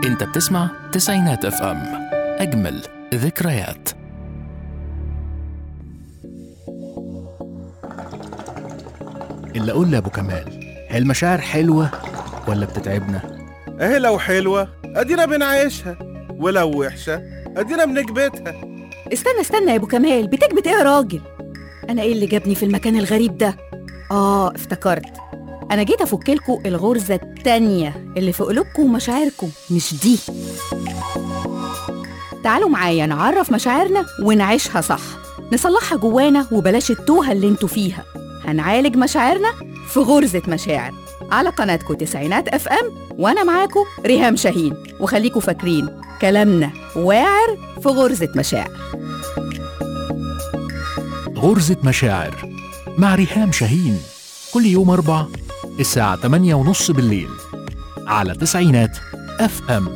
انت بتسمع تسعينات اف ام اجمل ذكريات اللي اقول لابو كمال هي المشاعر حلوه ولا بتتعبنا اهي لو حلوة ادينا بنعيشها ولو وحشة ادينا بنكبتها استنى استنى يا ابو كمال بتكبت ايه يا راجل انا ايه اللي جابني في المكان الغريب ده اه افتكرت انا جيت افك لكم الغرزه التانيه اللي في قلوبكم ومشاعركم مش دي تعالوا معايا نعرف مشاعرنا ونعيشها صح نصلحها جوانا وبلاش التوهه اللي انتوا فيها هنعالج مشاعرنا في غرزه مشاعر على قناتكم تسعينات اف ام وانا معاكم ريهام شاهين وخليكم فاكرين كلامنا واعر في غرزه مشاعر غرزه مشاعر مع ريهام شاهين كل يوم اربع الساعه 8 ونص بالليل على تسعينات اف ام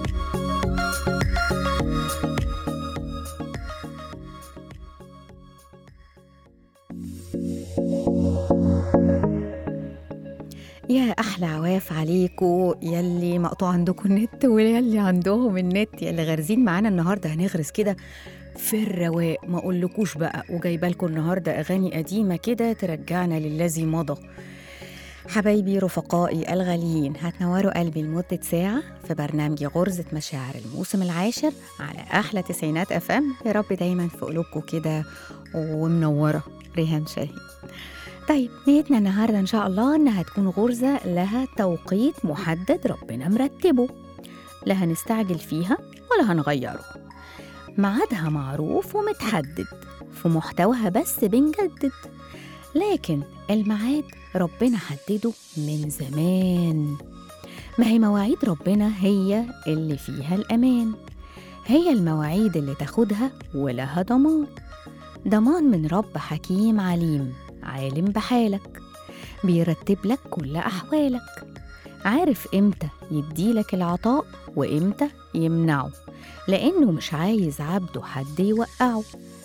يا احلى عواف عليكم يلي مقطوع عندكم النت ويلي عندهم النت يلي غارزين معانا النهارده هنغرز كده في الرواق ما اقولكوش بقى وجايبه لكم النهارده اغاني قديمه كده ترجعنا للذي مضى حبايبي رفقائي الغاليين هتنوروا قلبي لمدة ساعة في برنامج غرزة مشاعر الموسم العاشر على أحلى تسعينات أف أم يا رب دايما في قلوبكم كده ومنورة ريهام شاهين طيب نيتنا النهاردة إن شاء الله إنها تكون غرزة لها توقيت محدد ربنا مرتبه لا هنستعجل فيها ولا هنغيره ميعادها معروف ومتحدد في محتواها بس بنجدد لكن الميعاد ربنا حدده من زمان ما هي مواعيد ربنا هي اللي فيها الأمان هي المواعيد اللي تاخدها ولها ضمان ضمان من رب حكيم عليم عالم بحالك بيرتب لك كل أحوالك عارف إمتى يديلك العطاء وإمتى يمنعه لأنه مش عايز عبده حد يوقعه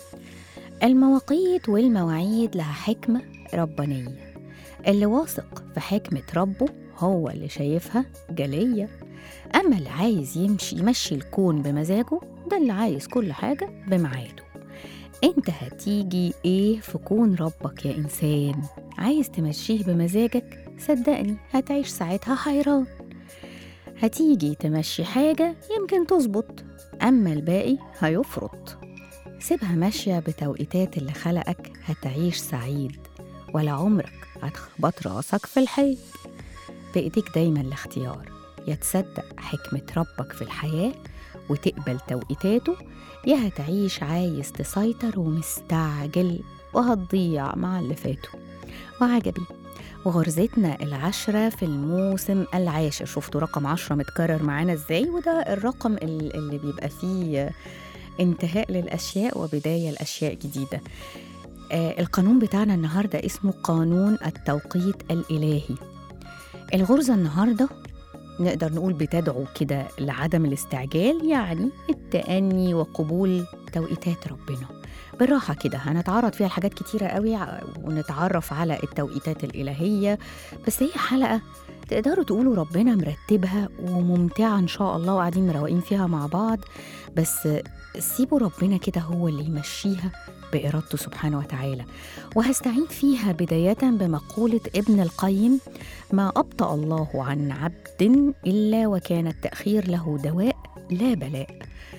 المواقيت والمواعيد لها حكمة ربانية اللي واثق في حكمة ربه هو اللي شايفها جلية أما اللي عايز يمشي يمشي الكون بمزاجه ده اللي عايز كل حاجة بميعاده انت هتيجي ايه في كون ربك يا انسان عايز تمشيه بمزاجك صدقني هتعيش ساعتها حيران هتيجي تمشي حاجة يمكن تظبط أما الباقي هيفرط سيبها ماشية بتوقيتات اللي خلقك هتعيش سعيد ولا عمرك هتخبط راسك في الحيط بإيديك دايما الاختيار يا تصدق حكمة ربك في الحياة وتقبل توقيتاته يا هتعيش عايز تسيطر ومستعجل وهتضيع مع اللي فاتوا وعجبي وغرزتنا العشرة في الموسم العاشر شفتوا رقم عشرة متكرر معانا ازاي وده الرقم ال- اللي بيبقى فيه انتهاء للأشياء وبداية لأشياء جديدة آه القانون بتاعنا النهاردة اسمه قانون التوقيت الإلهي الغرزة النهاردة نقدر نقول بتدعو كده لعدم الاستعجال يعني التأني وقبول توقيتات ربنا بالراحة كده هنتعرض فيها لحاجات كتيرة قوي ع- ونتعرف على التوقيتات الإلهية بس هي حلقة تقدروا تقولوا ربنا مرتبها وممتعة إن شاء الله وقاعدين مروقين فيها مع بعض بس سيبوا ربنا كده هو اللي يمشيها بإرادته سبحانه وتعالى وهستعين فيها بداية بمقولة ابن القيم ما أبطأ الله عن عبد إلا وكان التأخير له دواء لا بلاء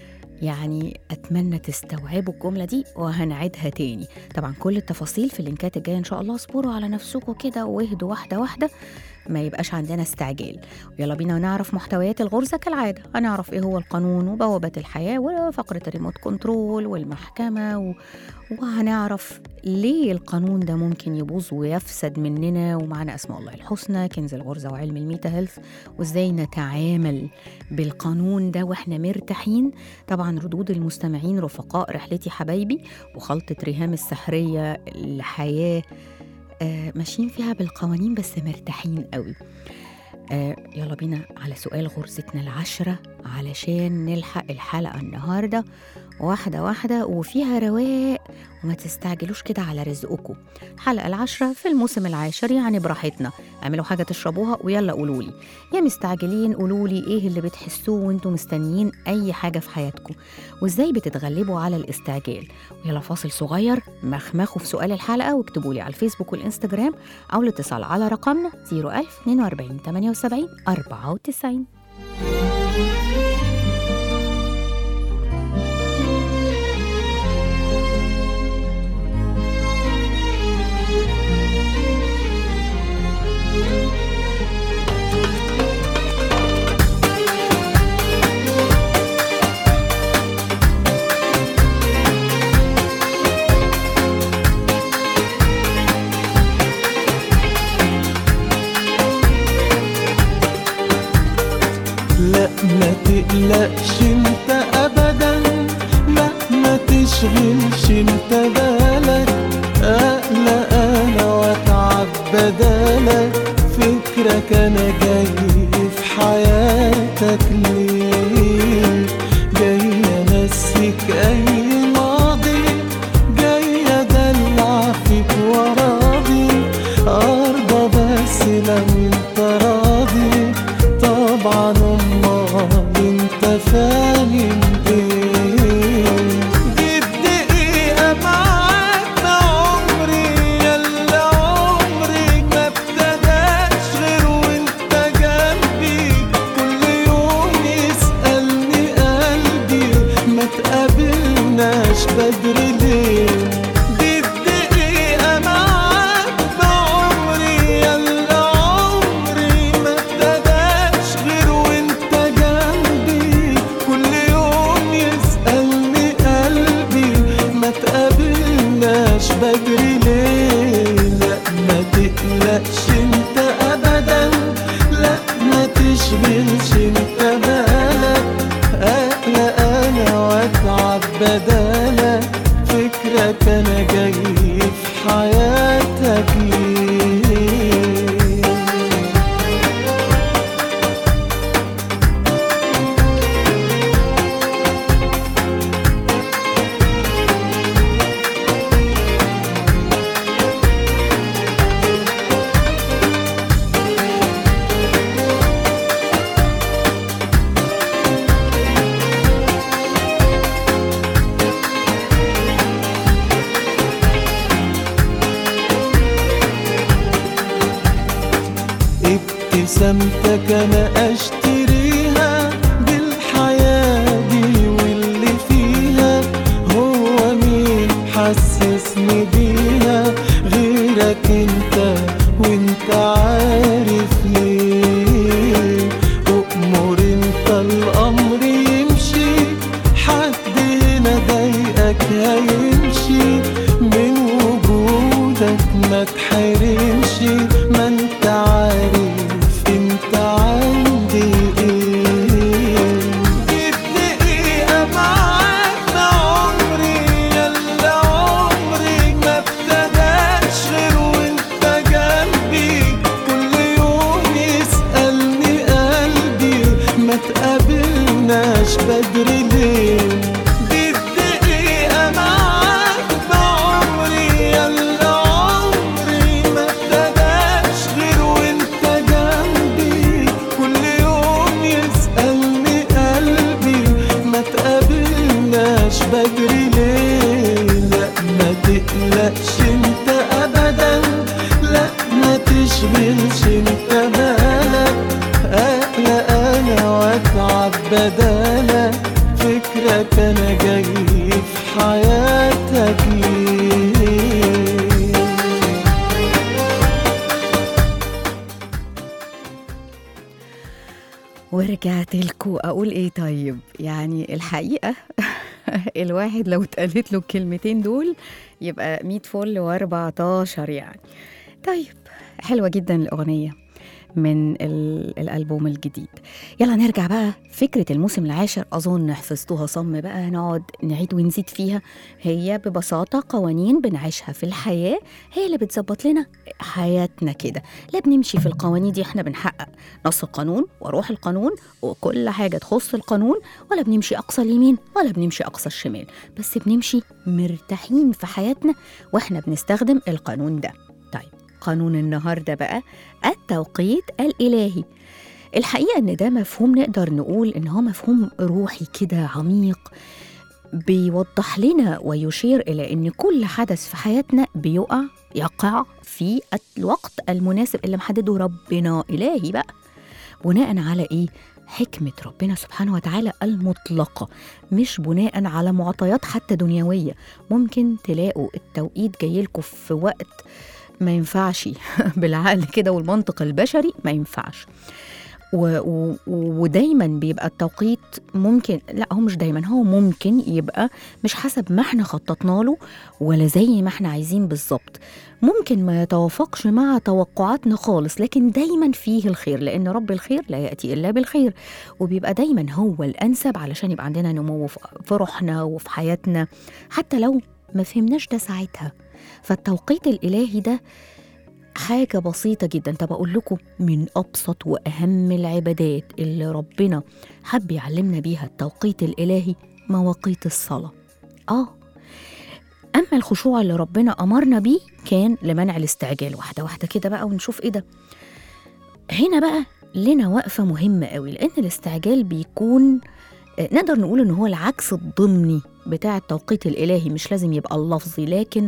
يعني أتمنى تستوعبوا الجملة دي وهنعيدها تاني طبعا كل التفاصيل في اللينكات الجاية إن شاء الله اصبروا على نفسكم كده واهدوا واحدة واحدة ما يبقاش عندنا استعجال يلا بينا نعرف محتويات الغرزة كالعادة هنعرف إيه هو القانون وبوابة الحياة وفقرة الريموت كنترول والمحكمة و... وهنعرف ليه القانون ده ممكن يبوظ ويفسد مننا ومعنا أسماء الله الحسنى كنز الغرزة وعلم الميتا هيلث وإزاي نتعامل بالقانون ده وإحنا مرتاحين طبعا ردود المستمعين رفقاء رحلتي حبايبي وخلطة ريهام السحرية الحياة آه ماشيين فيها بالقوانين بس مرتاحين قوي آه يلا بينا على سؤال غرزتنا العشرة علشان نلحق الحلقة النهاردة واحدة واحدة وفيها رواق وما تستعجلوش كده على رزقكم حلقة العشرة في الموسم العاشر يعني براحتنا اعملوا حاجة تشربوها ويلا قولولي يا مستعجلين قولولي ايه اللي بتحسوه وانتوا مستنيين اي حاجة في حياتكم وازاي بتتغلبوا على الاستعجال ويلا فاصل صغير مخمخوا في سؤال الحلقة واكتبوا لي على الفيسبوك والانستجرام أو الاتصال على رقمنا 01000 42 78 94 لا ما تقلقش انت ابدا مهما تشغلش انت بالك اقلق انا واتعب بدالك فكرك انا جاي في حياتك ليه جاي انسيك اي ماضي جاي ادلع فيك وراضي ارضى بس لو انت راضي طبعا امال انت فاهم ايه دي الدقيقة معاك ده عمري يلا عمري ما ابتداش غير وانت جنبي كل يوم يسألني قلبي ما تقابلناش بدري ليه دي الدقيقة معاك ده عمري يلا عمري ما ابتداش غير وانت جنبي كل يوم يسألني قلبي ما تقابلناش بدري ليه لا ما تقلقش انت ابدا لا ما تشغلش انت بالك اقلق انا واتعب بدالك فكرك انا جاي في حياتك ليه ابتسامتك انا اشتريها بالحياة دي واللي فيها هو مين حسسني بيها غيرك انت وانت عارف ليه أؤمر انت الامر يمشي حد هنا ضايقك هيمشي من وجودك ما تحرمش ما انت عارف انت عندي ايه دي الدقيقة معاك ده عمري يلا عمري ما ابتداش غير وانت جنبي كل يوم يسألني قلبي ما تقابلناش بدري ليه دي الدقيقة معاك ده عمري يلا عمري ما ابتداش غير وانت جنبي كل يوم يسألني قلبي ما تقابلناش بدري ليه لا ما تقلقش انت ابدا لا ما تشغلش انت بالك اقلق انا واتعب بدالك فكرك انا جاي في حياتك ليه ورجعت لكم اقول ايه طيب يعني الحقيقه الواحد لو اتقالت له الكلمتين دول يبقى 100 فل و14 يعني طيب حلوه جدا الاغنيه من ال- الألبوم الجديد يلا نرجع بقى فكرة الموسم العاشر أظن حفظتوها صم بقى نقعد نعيد ونزيد فيها هي ببساطة قوانين بنعيشها في الحياة هي اللي بتظبط لنا حياتنا كده لا بنمشي في القوانين دي احنا بنحقق نص القانون وروح القانون وكل حاجة تخص القانون ولا بنمشي أقصى اليمين ولا بنمشي أقصى الشمال بس بنمشي مرتاحين في حياتنا واحنا بنستخدم القانون ده طيب قانون النهارده بقى التوقيت الإلهي الحقيقة إن ده مفهوم نقدر نقول إن هو مفهوم روحي كده عميق بيوضح لنا ويشير إلى إن كل حدث في حياتنا بيقع يقع في الوقت المناسب اللي محدده ربنا إلهي بقى بناء على إيه؟ حكمة ربنا سبحانه وتعالى المطلقة مش بناء على معطيات حتى دنيوية ممكن تلاقوا التوقيت جايلكوا في وقت ما ينفعش بالعقل كده والمنطق البشري ما ينفعش و و ودايما بيبقى التوقيت ممكن لا هو مش دايما هو ممكن يبقى مش حسب ما احنا خططنا له ولا زي ما احنا عايزين بالظبط ممكن ما يتوافقش مع توقعاتنا خالص لكن دايما فيه الخير لان رب الخير لا ياتي الا بالخير وبيبقى دايما هو الانسب علشان يبقى عندنا نمو في في روحنا وفي حياتنا حتى لو ما فهمناش ده ساعتها فالتوقيت الالهي ده حاجة بسيطة جدا طب أقول لكم من أبسط وأهم العبادات اللي ربنا حب يعلمنا بيها التوقيت الإلهي مواقيت الصلاة آه أما الخشوع اللي ربنا أمرنا بيه كان لمنع الاستعجال واحدة واحدة كده بقى ونشوف إيه ده هنا بقى لنا وقفة مهمة قوي لأن الاستعجال بيكون آه، نقدر نقول إن هو العكس الضمني بتاع التوقيت الإلهي مش لازم يبقى اللفظي لكن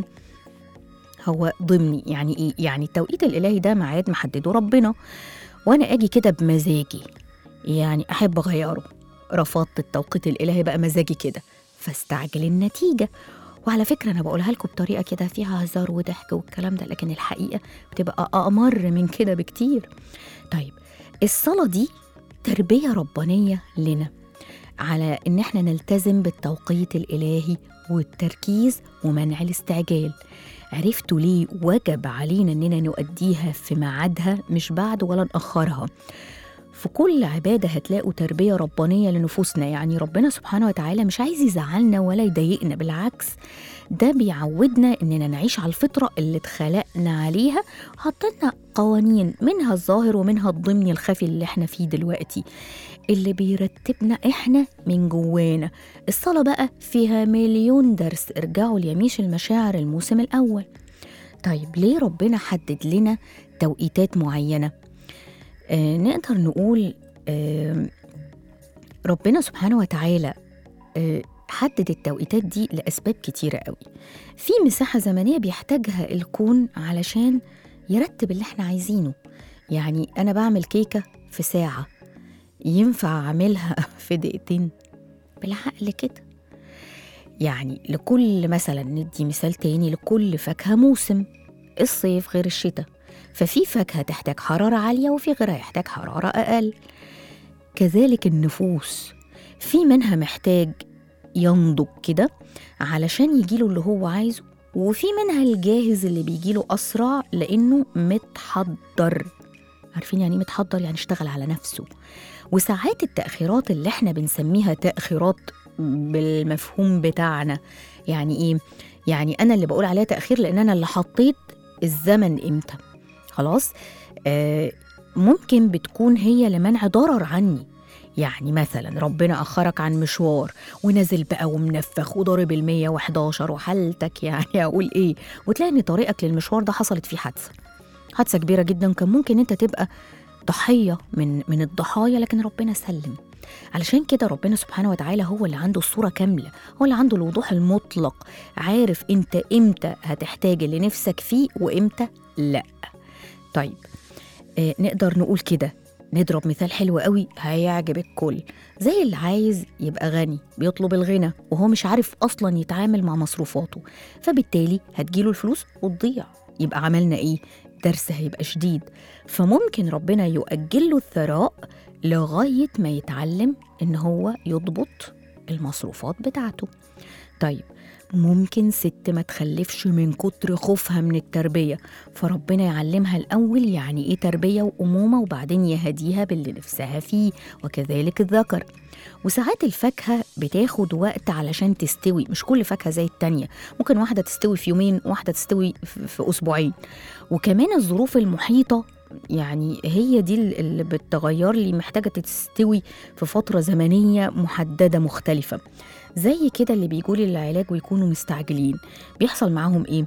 هو ضمني يعني ايه يعني التوقيت الالهي ده ميعاد محدده ربنا وانا اجي كده بمزاجي يعني احب اغيره رفضت التوقيت الالهي بقى مزاجي كده فاستعجل النتيجه وعلى فكره انا بقولها لكم بطريقه كده فيها هزار وضحك والكلام ده لكن الحقيقه بتبقى امر من كده بكتير طيب الصلاه دي تربيه ربانيه لنا على ان احنا نلتزم بالتوقيت الالهي والتركيز ومنع الاستعجال عرفتوا ليه وجب علينا اننا نؤديها في ميعادها مش بعد ولا ناخرها في كل عبادة هتلاقوا تربية ربانية لنفوسنا يعني ربنا سبحانه وتعالى مش عايز يزعلنا ولا يضايقنا بالعكس ده بيعودنا إننا نعيش على الفطرة اللي اتخلقنا عليها حطينا قوانين منها الظاهر ومنها الضمني الخفي اللي احنا فيه دلوقتي اللي بيرتبنا احنا من جوانا الصلاة بقى فيها مليون درس ارجعوا ليميش المشاعر الموسم الأول طيب ليه ربنا حدد لنا توقيتات معينة آه نقدر نقول آه ربنا سبحانه وتعالى آه حدد التوقيتات دي لأسباب كتيرة قوي في مساحة زمنية بيحتاجها الكون علشان يرتب اللي احنا عايزينه يعني أنا بعمل كيكة في ساعة ينفع أعملها في دقيقتين بالعقل كده يعني لكل مثلا ندي مثال تاني لكل فاكهة موسم الصيف غير الشتاء ففي فاكهة تحتاج حرارة عالية وفي غيرها يحتاج حرارة أقل كذلك النفوس في منها محتاج ينضج كده علشان يجيله اللي هو عايزه وفي منها الجاهز اللي بيجيله أسرع لأنه متحضر عارفين يعني ايه متحضر يعني اشتغل على نفسه وساعات التأخيرات اللي احنا بنسميها تأخيرات بالمفهوم بتاعنا يعني ايه يعني انا اللي بقول عليها تأخير لان انا اللي حطيت الزمن امتى خلاص آه ممكن بتكون هي لمنع ضرر عني يعني مثلا ربنا أخرك عن مشوار ونازل بقى ومنفخ وضارب ال 111 وحالتك يعني أقول إيه وتلاقي إن طريقك للمشوار ده حصلت فيه حادثة حادثة كبيرة جدا كان ممكن أنت تبقى ضحية من من الضحايا لكن ربنا سلم علشان كده ربنا سبحانه وتعالى هو اللي عنده الصورة كاملة هو اللي عنده الوضوح المطلق عارف انت امتى هتحتاج اللي نفسك فيه وامتى لا طيب آه نقدر نقول كده نضرب مثال حلو قوي هيعجب الكل زي اللي عايز يبقى غني بيطلب الغنى وهو مش عارف اصلا يتعامل مع مصروفاته فبالتالي هتجيله الفلوس وتضيع يبقى عملنا ايه درس هيبقى شديد فممكن ربنا يؤجل له الثراء لغاية ما يتعلم إن هو يضبط المصروفات بتاعته طيب ممكن ست ما تخلفش من كتر خوفها من التربية فربنا يعلمها الأول يعني إيه تربية وأمومة وبعدين يهديها باللي نفسها فيه وكذلك الذكر وساعات الفاكهة بتاخد وقت علشان تستوي مش كل فاكهة زي التانية ممكن واحدة تستوي في يومين واحدة تستوي في في أسبوعين وكمان الظروف المحيطة يعني هي دي اللي بتغير لي محتاجة تستوي في فترة زمنية محددة مختلفة زي كده اللي بيجولي العلاج ويكونوا مستعجلين بيحصل معاهم ايه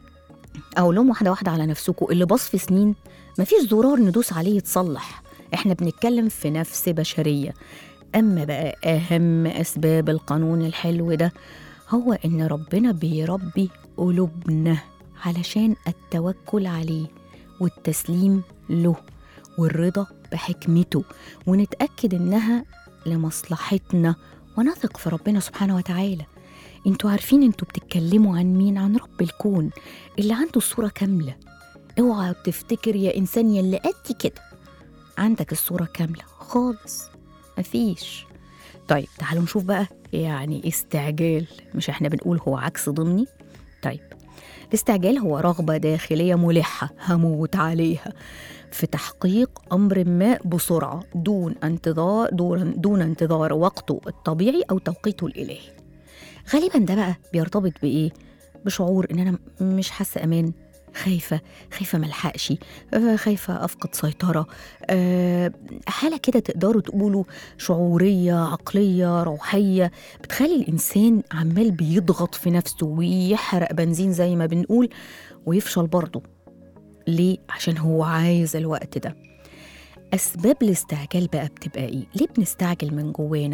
اقول لهم واحده واحده على نفسكم اللي باص في سنين مفيش زرار ندوس عليه يتصلح احنا بنتكلم في نفس بشريه اما بقى اهم اسباب القانون الحلو ده هو ان ربنا بيربي قلوبنا علشان التوكل عليه والتسليم له والرضا بحكمته ونتاكد انها لمصلحتنا ونثق في ربنا سبحانه وتعالى انتوا عارفين انتوا بتتكلموا عن مين عن رب الكون اللي عنده الصورة كاملة اوعى تفتكر يا انسان يا اللي قد كده عندك الصورة كاملة خالص مفيش طيب تعالوا نشوف بقى يعني استعجال مش احنا بنقول هو عكس ضمني طيب الاستعجال هو رغبة داخلية ملحة هموت عليها في تحقيق أمر ما بسرعة دون انتظار دون, دون انتظار وقته الطبيعي أو توقيته الإلهي غالبا ده بقى بيرتبط بإيه؟ بشعور إن أنا مش حاسة أمان خايفة خايفة ملحقش آه، خايفة أفقد سيطرة آه، حالة كده تقدروا تقولوا شعورية عقلية روحية بتخلي الإنسان عمال بيضغط في نفسه ويحرق بنزين زي ما بنقول ويفشل برضه ليه؟ عشان هو عايز الوقت ده أسباب الاستعجال بقى بتبقى إيه؟ ليه بنستعجل من جوانا؟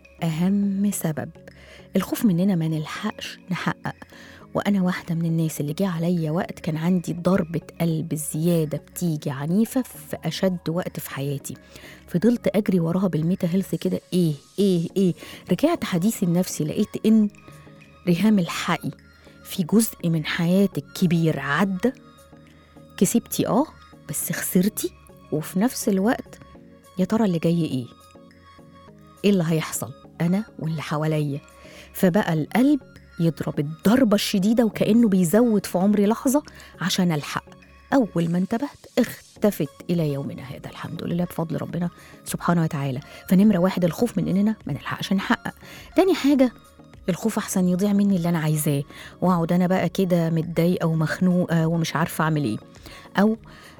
أهم سبب الخوف مننا ما نلحقش نحقق وأنا واحدة من الناس اللي جه عليا وقت كان عندي ضربة قلب زيادة بتيجي عنيفة في أشد وقت في حياتي فضلت أجري وراها بالميتا هيلث كده إيه إيه إيه رجعت حديثي النفسي لقيت إن ريهام الحقي في جزء من حياتك كبير عدى كسبتي اه بس خسرتي وفي نفس الوقت يا ترى اللي جاي ايه ايه اللي هيحصل انا واللي حواليا فبقى القلب يضرب الضربة الشديدة وكأنه بيزود في عمري لحظة عشان ألحق أول ما انتبهت اختفت إلى يومنا هذا الحمد لله بفضل ربنا سبحانه وتعالى فنمرة واحد الخوف من إننا ما نلحقش نحقق تاني حاجة الخوف أحسن يضيع مني اللي أنا عايزاه وأقعد أنا بقى كده متضايقة ومخنوقة ومش عارفة أعمل إيه أو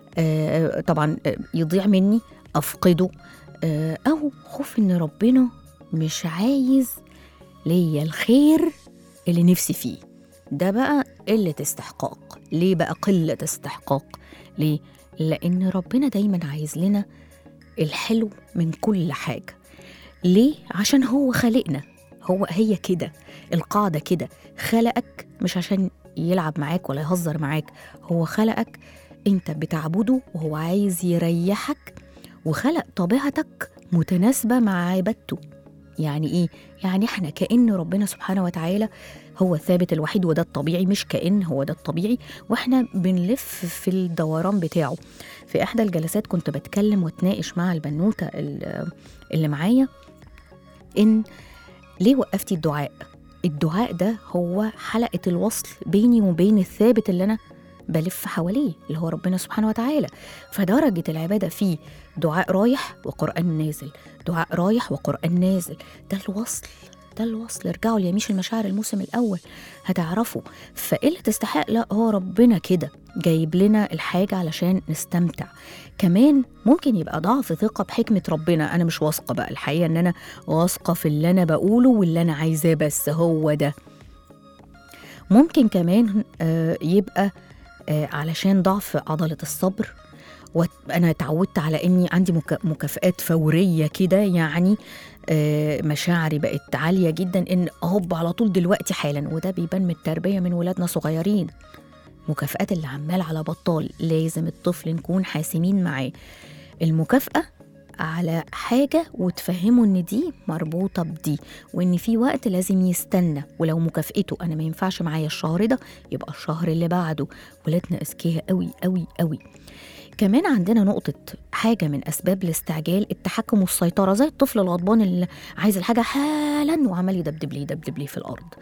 آه طبعا آه، يضيع مني أفقده آه أو خوف إن ربنا مش عايز ليا الخير اللي نفسي فيه ده بقى قلة استحقاق ليه بقى قلة استحقاق ليه؟ لأن ربنا دايما عايز لنا الحلو من كل حاجة ليه؟ عشان هو خلقنا هو هي كده القاعدة كده خلقك مش عشان يلعب معاك ولا يهزر معاك هو خلقك انت بتعبده وهو عايز يريحك وخلق طبيعتك متناسبة مع عبادته يعني ايه؟ يعني احنا كأن ربنا سبحانه وتعالى هو الثابت الوحيد وده الطبيعي مش كأن هو ده الطبيعي واحنا بنلف في الدوران بتاعه في احدى الجلسات كنت بتكلم واتناقش مع البنوتة ال- اللي معايا ان ليه وقفتي الدعاء الدعاء ده هو حلقة الوصل بيني وبين الثابت اللي أنا بلف حواليه اللي هو ربنا سبحانه وتعالى فدرجة العبادة فيه دعاء رايح وقرآن نازل دعاء رايح وقرآن نازل ده الوصل ده الوصل ارجعوا ليميش المشاعر الموسم الأول هتعرفوا فقلة استحقاق لا هو ربنا كده جايب لنا الحاجة علشان نستمتع كمان ممكن يبقى ضعف ثقة بحكمة ربنا أنا مش واثقة بقى الحقيقة إن أنا واثقة في اللي أنا بقوله واللي أنا عايزاه بس هو ده ممكن كمان آه، يبقى آه، علشان ضعف عضلة الصبر وأنا اتعودت على إني عندي مكا- مكافآت فورية كده يعني آه، مشاعري بقت عالية جدا إن أهب على طول دلوقتي حالا وده بيبان من التربية من ولادنا صغيرين مكافآت اللي عمال على بطال لازم الطفل نكون حاسمين معاه المكافأة على حاجة وتفهموا إن دي مربوطة بدي وإن في وقت لازم يستنى ولو مكافئته أنا ما ينفعش معايا الشهر ده يبقى الشهر اللي بعده ولادنا أذكياء قوي قوي قوي كمان عندنا نقطة حاجة من أسباب الاستعجال التحكم والسيطرة زي الطفل الغضبان اللي عايز الحاجة حالا وعمال يدبدب لي يدبدب لي في الأرض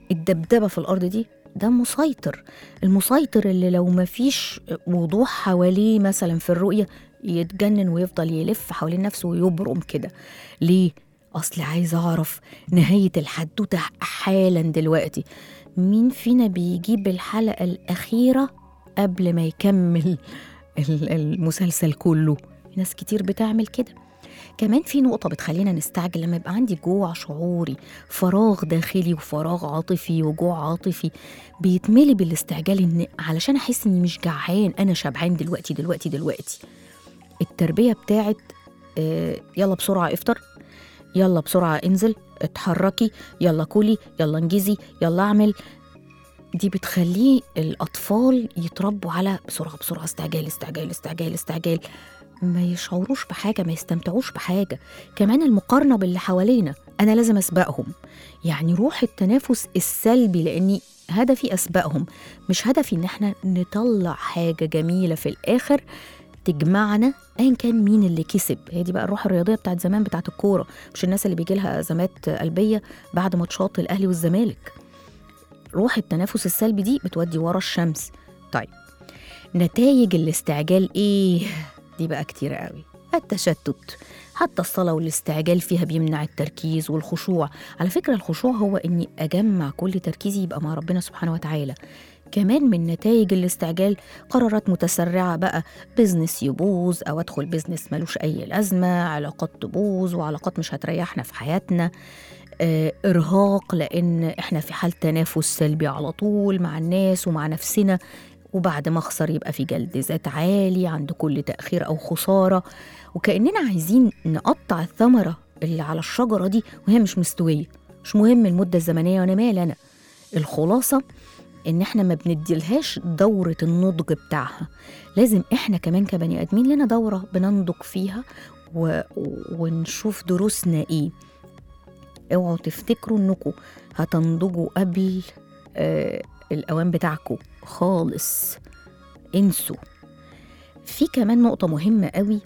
الدبدبة في الأرض دي ده مسيطر المسيطر اللي لو مفيش وضوح حواليه مثلا في الرؤية يتجنن ويفضل يلف حوالين نفسه ويبرم كده ليه؟ أصل عايز أعرف نهاية الحدوتة حالا دلوقتي مين فينا بيجيب الحلقة الأخيرة قبل ما يكمل ال- المسلسل كله ناس كتير بتعمل كده كمان في نقطة بتخلينا نستعجل لما يبقى عندي جوع شعوري فراغ داخلي وفراغ عاطفي وجوع عاطفي بيتملي بالاستعجال إن علشان أحس إني مش جعان أنا شبعان دلوقتي دلوقتي دلوقتي التربية بتاعت آه، يلا بسرعة افطر يلا بسرعة انزل اتحركي يلا كلي يلا انجزي يلا اعمل دي بتخليه الأطفال يتربوا على بسرعة بسرعة استعجال استعجال استعجال استعجال ما يشعروش بحاجة ما يستمتعوش بحاجة كمان المقارنة باللي حوالينا أنا لازم أسبقهم يعني روح التنافس السلبي لأني هدفي أسبقهم مش هدفي إن احنا نطلع حاجة جميلة في الآخر تجمعنا ايا كان مين اللي كسب هي دي بقى الروح الرياضيه بتاعت زمان بتاعت الكوره مش الناس اللي بيجي لها ازمات قلبيه بعد ماتشات الاهلي والزمالك روح التنافس السلبي دي بتودي ورا الشمس طيب نتائج الاستعجال ايه دي بقى كتير قوي التشتت حتى الصلاة والاستعجال فيها بيمنع التركيز والخشوع على فكرة الخشوع هو إني أجمع كل تركيزي يبقى مع ربنا سبحانه وتعالى كمان من نتائج الاستعجال قرارات متسرعة بقى بزنس يبوظ أو أدخل بزنس ملوش أي لازمة علاقات تبوظ وعلاقات مش هتريحنا في حياتنا آه، إرهاق لأن إحنا في حال تنافس سلبي على طول مع الناس ومع نفسنا وبعد ما أخسر يبقى في جلد ذات عالي عند كل تأخير أو خسارة وكأننا عايزين نقطع الثمرة اللي على الشجرة دي وهي مش مستوية مش مهم المدة الزمنية وأنا مال أنا الخلاصة إن إحنا ما بنديلهاش دورة النضج بتاعها لازم إحنا كمان كبني آدمين لنا دورة بننضج فيها و... ونشوف دروسنا إيه اوعوا تفتكروا انكم هتنضجوا قبل آه الاوان بتاعكم خالص انسوا في كمان نقطة مهمة قوي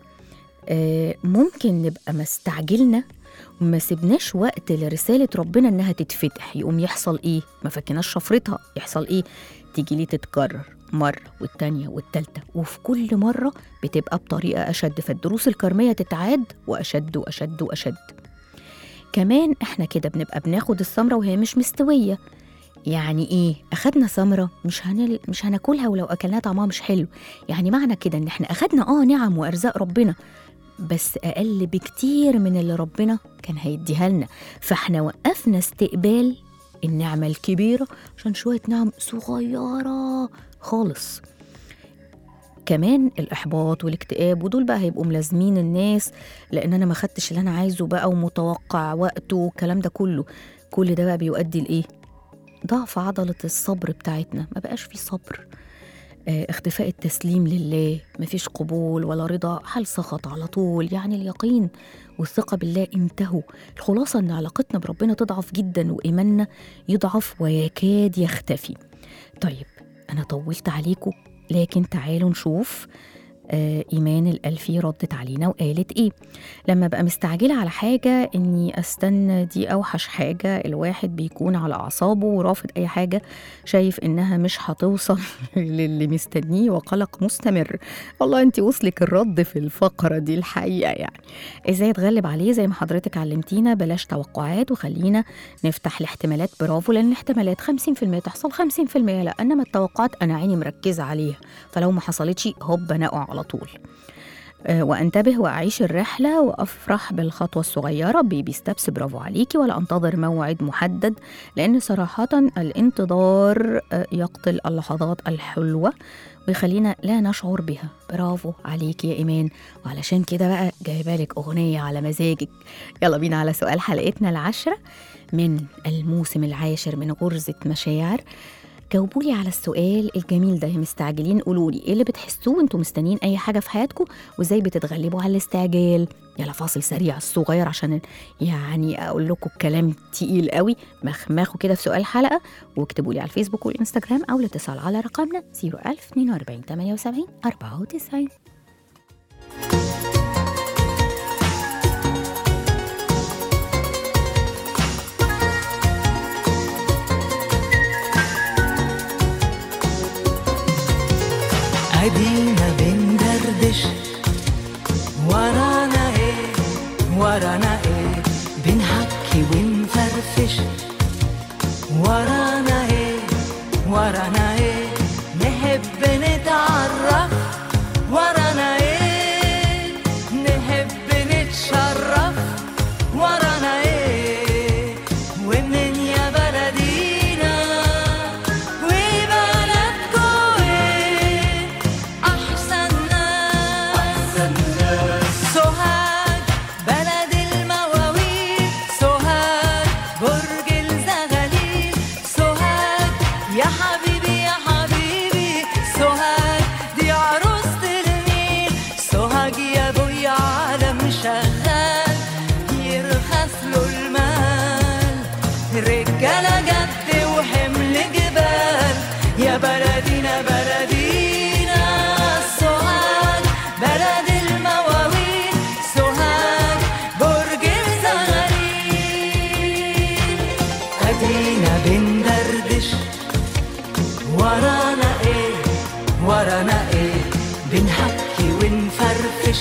آه ممكن نبقى ما استعجلنا وما سبناش وقت لرسالة ربنا إنها تتفتح يقوم يحصل إيه؟ ما فكناش شفرتها يحصل إيه؟ تيجي لي تتكرر مرة والتانية والتالتة وفي كل مرة بتبقى بطريقة أشد فالدروس الكرمية تتعاد وأشد وأشد وأشد كمان احنا كده بنبقى بناخد الثمرة وهي مش مستوية يعني ايه اخدنا ثمرة مش هنل... مش هناكلها ولو اكلناها طعمها مش حلو يعني معنى كده ان احنا اخدنا اه نعم وارزاق ربنا بس اقل بكتير من اللي ربنا كان هيديها لنا فاحنا وقفنا استقبال النعمة الكبيرة عشان شوية نعم صغيرة خالص كمان الإحباط والاكتئاب ودول بقى هيبقوا ملازمين الناس لأن أنا ما خدتش اللي أنا عايزه بقى ومتوقع وقته والكلام ده كله كل ده بقى بيؤدي لإيه؟ ضعف عضلة الصبر بتاعتنا ما بقاش في صبر آه، اختفاء التسليم لله مفيش قبول ولا رضا حال سخط على طول يعني اليقين والثقة بالله انتهوا الخلاصة ان علاقتنا بربنا تضعف جدا وإيماننا يضعف ويكاد يختفي طيب أنا طولت عليكم لكن تعالوا نشوف آه إيمان الألفي ردت علينا وقالت إيه لما بقى مستعجلة على حاجة إني أستنى دي أوحش حاجة الواحد بيكون على أعصابه ورافض أي حاجة شايف إنها مش هتوصل للي مستنيه وقلق مستمر والله أنت وصلك الرد في الفقرة دي الحقيقة يعني إزاي أتغلب عليه زي ما حضرتك علمتينا بلاش توقعات وخلينا نفتح الاحتمالات برافو لأن الاحتمالات 50% تحصل 50% لا إنما التوقعات أنا عيني مركزة عليها فلو ما حصلتش هوب أنا أقع على طول آه، وانتبه واعيش الرحله وافرح بالخطوه الصغيره بيبي ستابس برافو عليكي ولا انتظر موعد محدد لان صراحه الانتظار آه، يقتل اللحظات الحلوه ويخلينا لا نشعر بها برافو عليكي يا ايمان وعلشان كده بقى جايبه لك اغنيه على مزاجك يلا بينا على سؤال حلقتنا العاشره من الموسم العاشر من غرزه مشاعر جاوبوا لي على السؤال الجميل ده مستعجلين قولوا لي ايه اللي بتحسوه وانتم مستنيين اي حاجه في حياتكم وازاي بتتغلبوا على الاستعجال يلا فاصل سريع الصغير عشان يعني اقول لكم الكلام تقيل قوي مخمخوا كده في سؤال الحلقه واكتبوا لي على الفيسبوك والانستجرام او الاتصال على رقمنا 01042 78 94 ورانا ايه بنحكي ونفرفش ورانا ايه ورانا ايه نحب نتعرف ورانا ايه نحب نتشرف ورانا ايه ومنين يا بلدينا وبلدكو ايه احسن ناس سوهاج بلد المواويل سوهاج برج الزغاليل سوهاج يا حبيبي يا حبيبي سوهاج دي عروسة النيل سوهاج يا ابويا عالم شغال يرخص له المال رجالة جد وحمل جبال يا بلدينا بلدينا سوهاج بلد المواويل سوهاج برج الزغاليل ادينا بندردش ورانا ايه ورانا ايه بنحكي ونفرفش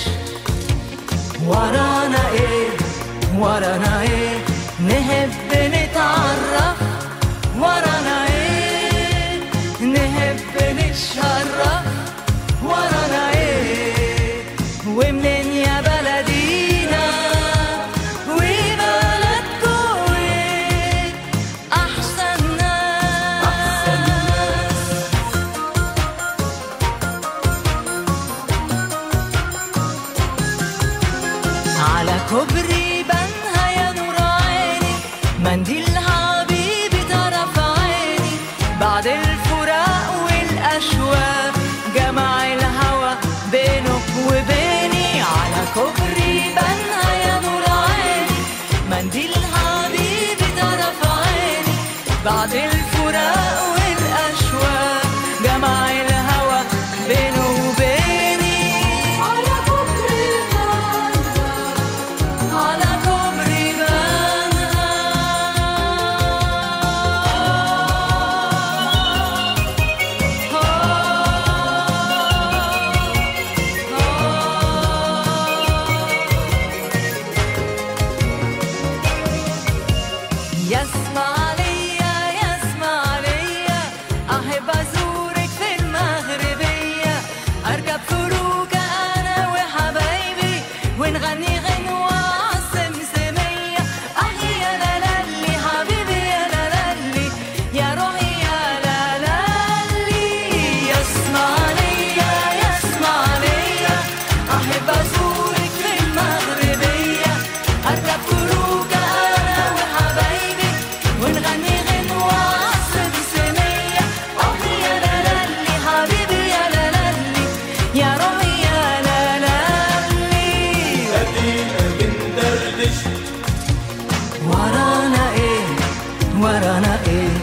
ورانا ايه ورانا ايه نحب نتعرف ورانا ايه نحب نتشرف ورانا ايه ومنين يا بلدينا وبلدكو ايه احسن ناس على كوبري بنها يا نور عيني منديل حبيبي طرف عيني بعد الفراق والأشواق جمع الهوى بينك وبيني على كوبري بنها يا نور عيني منديل حبيبي طرف عيني بعد الفراق والأشواق جمع الهوى بينه وبيني على كوبري على كوبري يسمع ليا يسمع ليا أحب أزورك في المغربية أركب فروكة أنا وحبايبي ونغني غنوة عالسمسمية أحي يا لالي حبيبي يا لالي يا روحي يا لالي يسمع ليا يسمع ليا أحب أزورك في المغربية أركب فروكة أنا وحبايبي ونغني غنوة عالسمسمية أحي يا لالي حبيبي يا لالي يا روحي يا لالي ورانا ايه ورانا ايه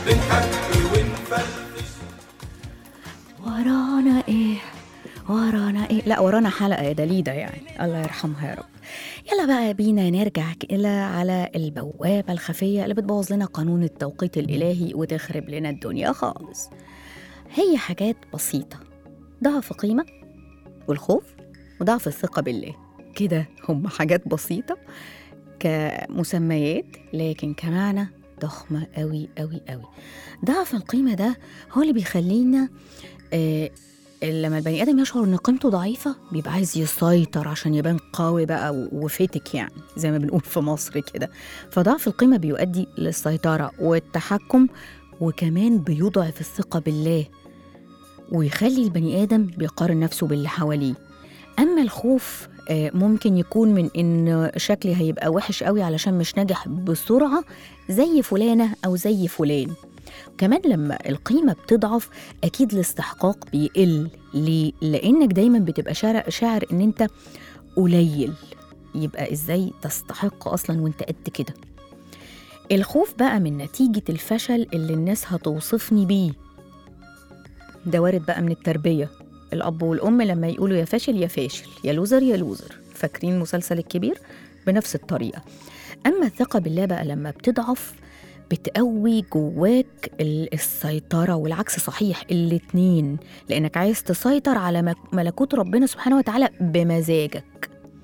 ورانا ايه ورانا ايه لا ورانا حلقه يا دليده يعني الله يرحمها يا رب يلا بقى بينا نرجع كده على البوابه الخفيه اللي بتبوظ لنا قانون التوقيت الالهي وتخرب لنا الدنيا خالص هي حاجات بسيطه ضعف قيمه والخوف وضعف الثقه بالله كده هم حاجات بسيطه كمسميات لكن كمعنى ضخمة قوي قوي قوي ضعف القيمة ده هو اللي بيخلينا آه لما البني آدم يشعر إن قيمته ضعيفة بيبقى عايز يسيطر عشان يبان قوي بقى و- وفتك يعني زي ما بنقول في مصر كده فضعف القيمة بيؤدي للسيطرة والتحكم وكمان بيضعف الثقة بالله ويخلي البني آدم بيقارن نفسه باللي حواليه أما الخوف آه، ممكن يكون من إن شكلي هيبقى وحش قوي علشان مش ناجح بسرعة زي فلانة أو زي فلان كمان لما القيمة بتضعف أكيد الاستحقاق بيقل ليه؟ لأنك دايما بتبقى شاعر, شاعر إن أنت قليل يبقى إزاي تستحق أصلا وأنت قد كده الخوف بقى من نتيجة الفشل اللي الناس هتوصفني بيه ده وارد بقى من التربية الأب والأم لما يقولوا يا فاشل يا فاشل يا لوزر يا لوزر فاكرين مسلسل الكبير بنفس الطريقة أما الثقة بالله بقى لما بتضعف بتقوي جواك ال- السيطرة والعكس صحيح الاتنين لأنك عايز تسيطر على مك- ملكوت ربنا سبحانه وتعالى بمزاجك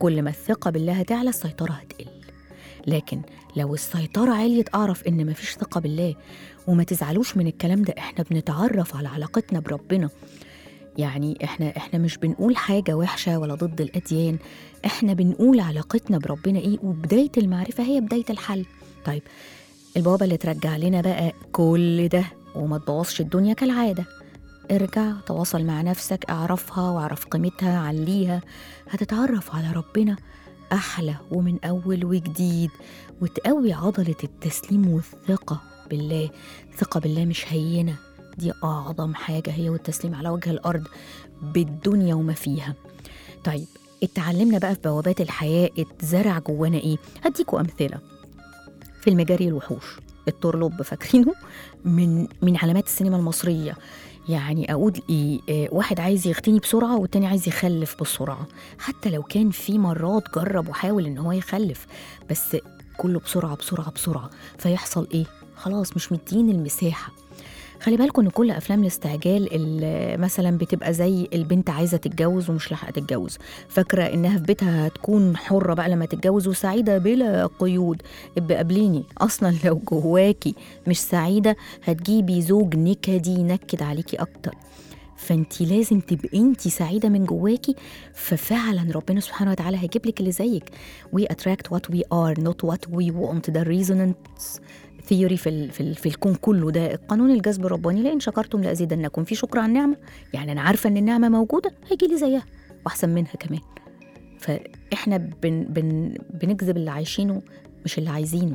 كل ما الثقة بالله هتعلى السيطرة هتقل لكن لو السيطرة عليت أعرف إن مفيش ثقة بالله وما تزعلوش من الكلام ده إحنا بنتعرف على علاقتنا بربنا يعني إحنا إحنا مش بنقول حاجة وحشة ولا ضد الأديان إحنا بنقول علاقتنا بربنا إيه وبداية المعرفة هي بداية الحل طيب البوابة اللي ترجع لنا بقى كل ده وما تبوظش الدنيا كالعادة ارجع تواصل مع نفسك اعرفها واعرف قيمتها عليها هتتعرف على ربنا أحلى ومن أول وجديد وتقوي عضلة التسليم والثقة بالله ثقة بالله مش هينة دي أعظم حاجة هي والتسليم على وجه الأرض بالدنيا وما فيها طيب اتعلمنا بقى في بوابات الحياة اتزرع جوانا إيه هديكوا أمثلة فيلم جري الوحوش الطرلب فاكرينه من من علامات السينما المصرية يعني اقول ايه آه، واحد عايز يغتني بسرعه والتاني عايز يخلف بسرعه حتى لو كان في مرات جرب وحاول ان هو يخلف بس كله بسرعه بسرعه بسرعه فيحصل ايه خلاص مش مدين المساحه خلي بالكم ان كل افلام الاستعجال اللي مثلا بتبقى زي البنت عايزه تتجوز ومش لاحقه تتجوز فاكره انها في بيتها هتكون حره بقى لما تتجوز وسعيده بلا قيود ابقى قابليني اصلا لو جواكي مش سعيده هتجيبي زوج نكدي ينكد عليكي اكتر فانت لازم تبقي انت سعيده من جواكي ففعلا ربنا سبحانه وتعالى هيجيب لك اللي زيك we attract what we are not what we want ده resonance ثيوري في ال في, ال في الكون كله ده قانون الجذب الرباني لئن شكرتم لازيدنكم في شكر على النعمه يعني انا عارفه ان النعمه موجوده هيجي لي زيها واحسن منها كمان فاحنا بن بن بنجذب اللي عايشينه مش اللي عايزينه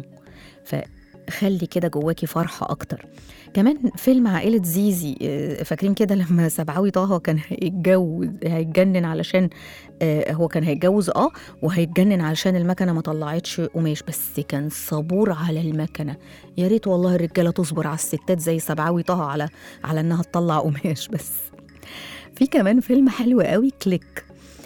فخلي كده جواكي فرحه اكتر كمان فيلم عائلة زيزي آه، فاكرين كده لما سبعاوي طه كان هيتجوز هيتجنن علشان آه، هو كان هيتجوز اه وهيتجنن علشان المكنه ما طلعتش قماش بس كان صبور على المكنه يا ريت والله الرجاله تصبر على الستات زي سبعاوي طه على على انها تطلع قماش بس في كمان فيلم حلو قوي كليك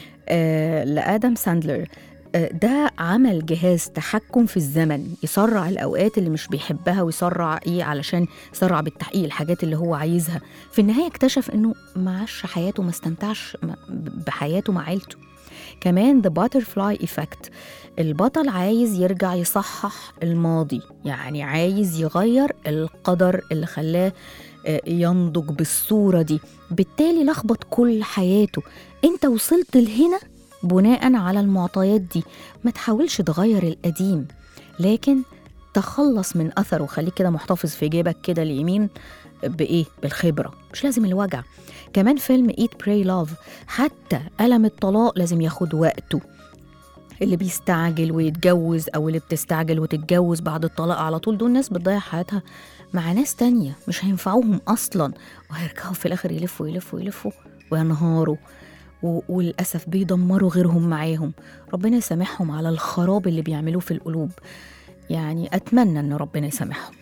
آه لادم ساندلر آه، ده عمل جهاز تحكم في الزمن يسرع الاوقات اللي مش بيحبها ويسرع ايه علشان يسرع بالتحقيق الحاجات اللي هو عايزها في النهايه اكتشف انه ما عاش حياته ما استمتعش م- بحياته مع عيلته كمان ذا باترفلاي ايفكت البطل عايز يرجع يصحح الماضي يعني عايز يغير القدر اللي خلاه آه، ينضج بالصورة دي بالتالي لخبط كل حياته انت وصلت لهنا بناء على المعطيات دي ما تحاولش تغير القديم لكن تخلص من أثره خليك كده محتفظ في جيبك كده اليمين بإيه؟ بالخبرة مش لازم الوجع كمان فيلم Eat Pray Love حتى ألم الطلاق لازم ياخد وقته اللي بيستعجل ويتجوز أو اللي بتستعجل وتتجوز بعد الطلاق على طول دول ناس بتضيع حياتها مع ناس تانية مش هينفعوهم أصلا وهيرجعوا في الآخر يلفوا يلفوا يلفوا وينهاروا و- وللأسف بيدمروا غيرهم معاهم ربنا يسامحهم على الخراب اللي بيعملوه في القلوب يعني أتمنى أن ربنا يسامحهم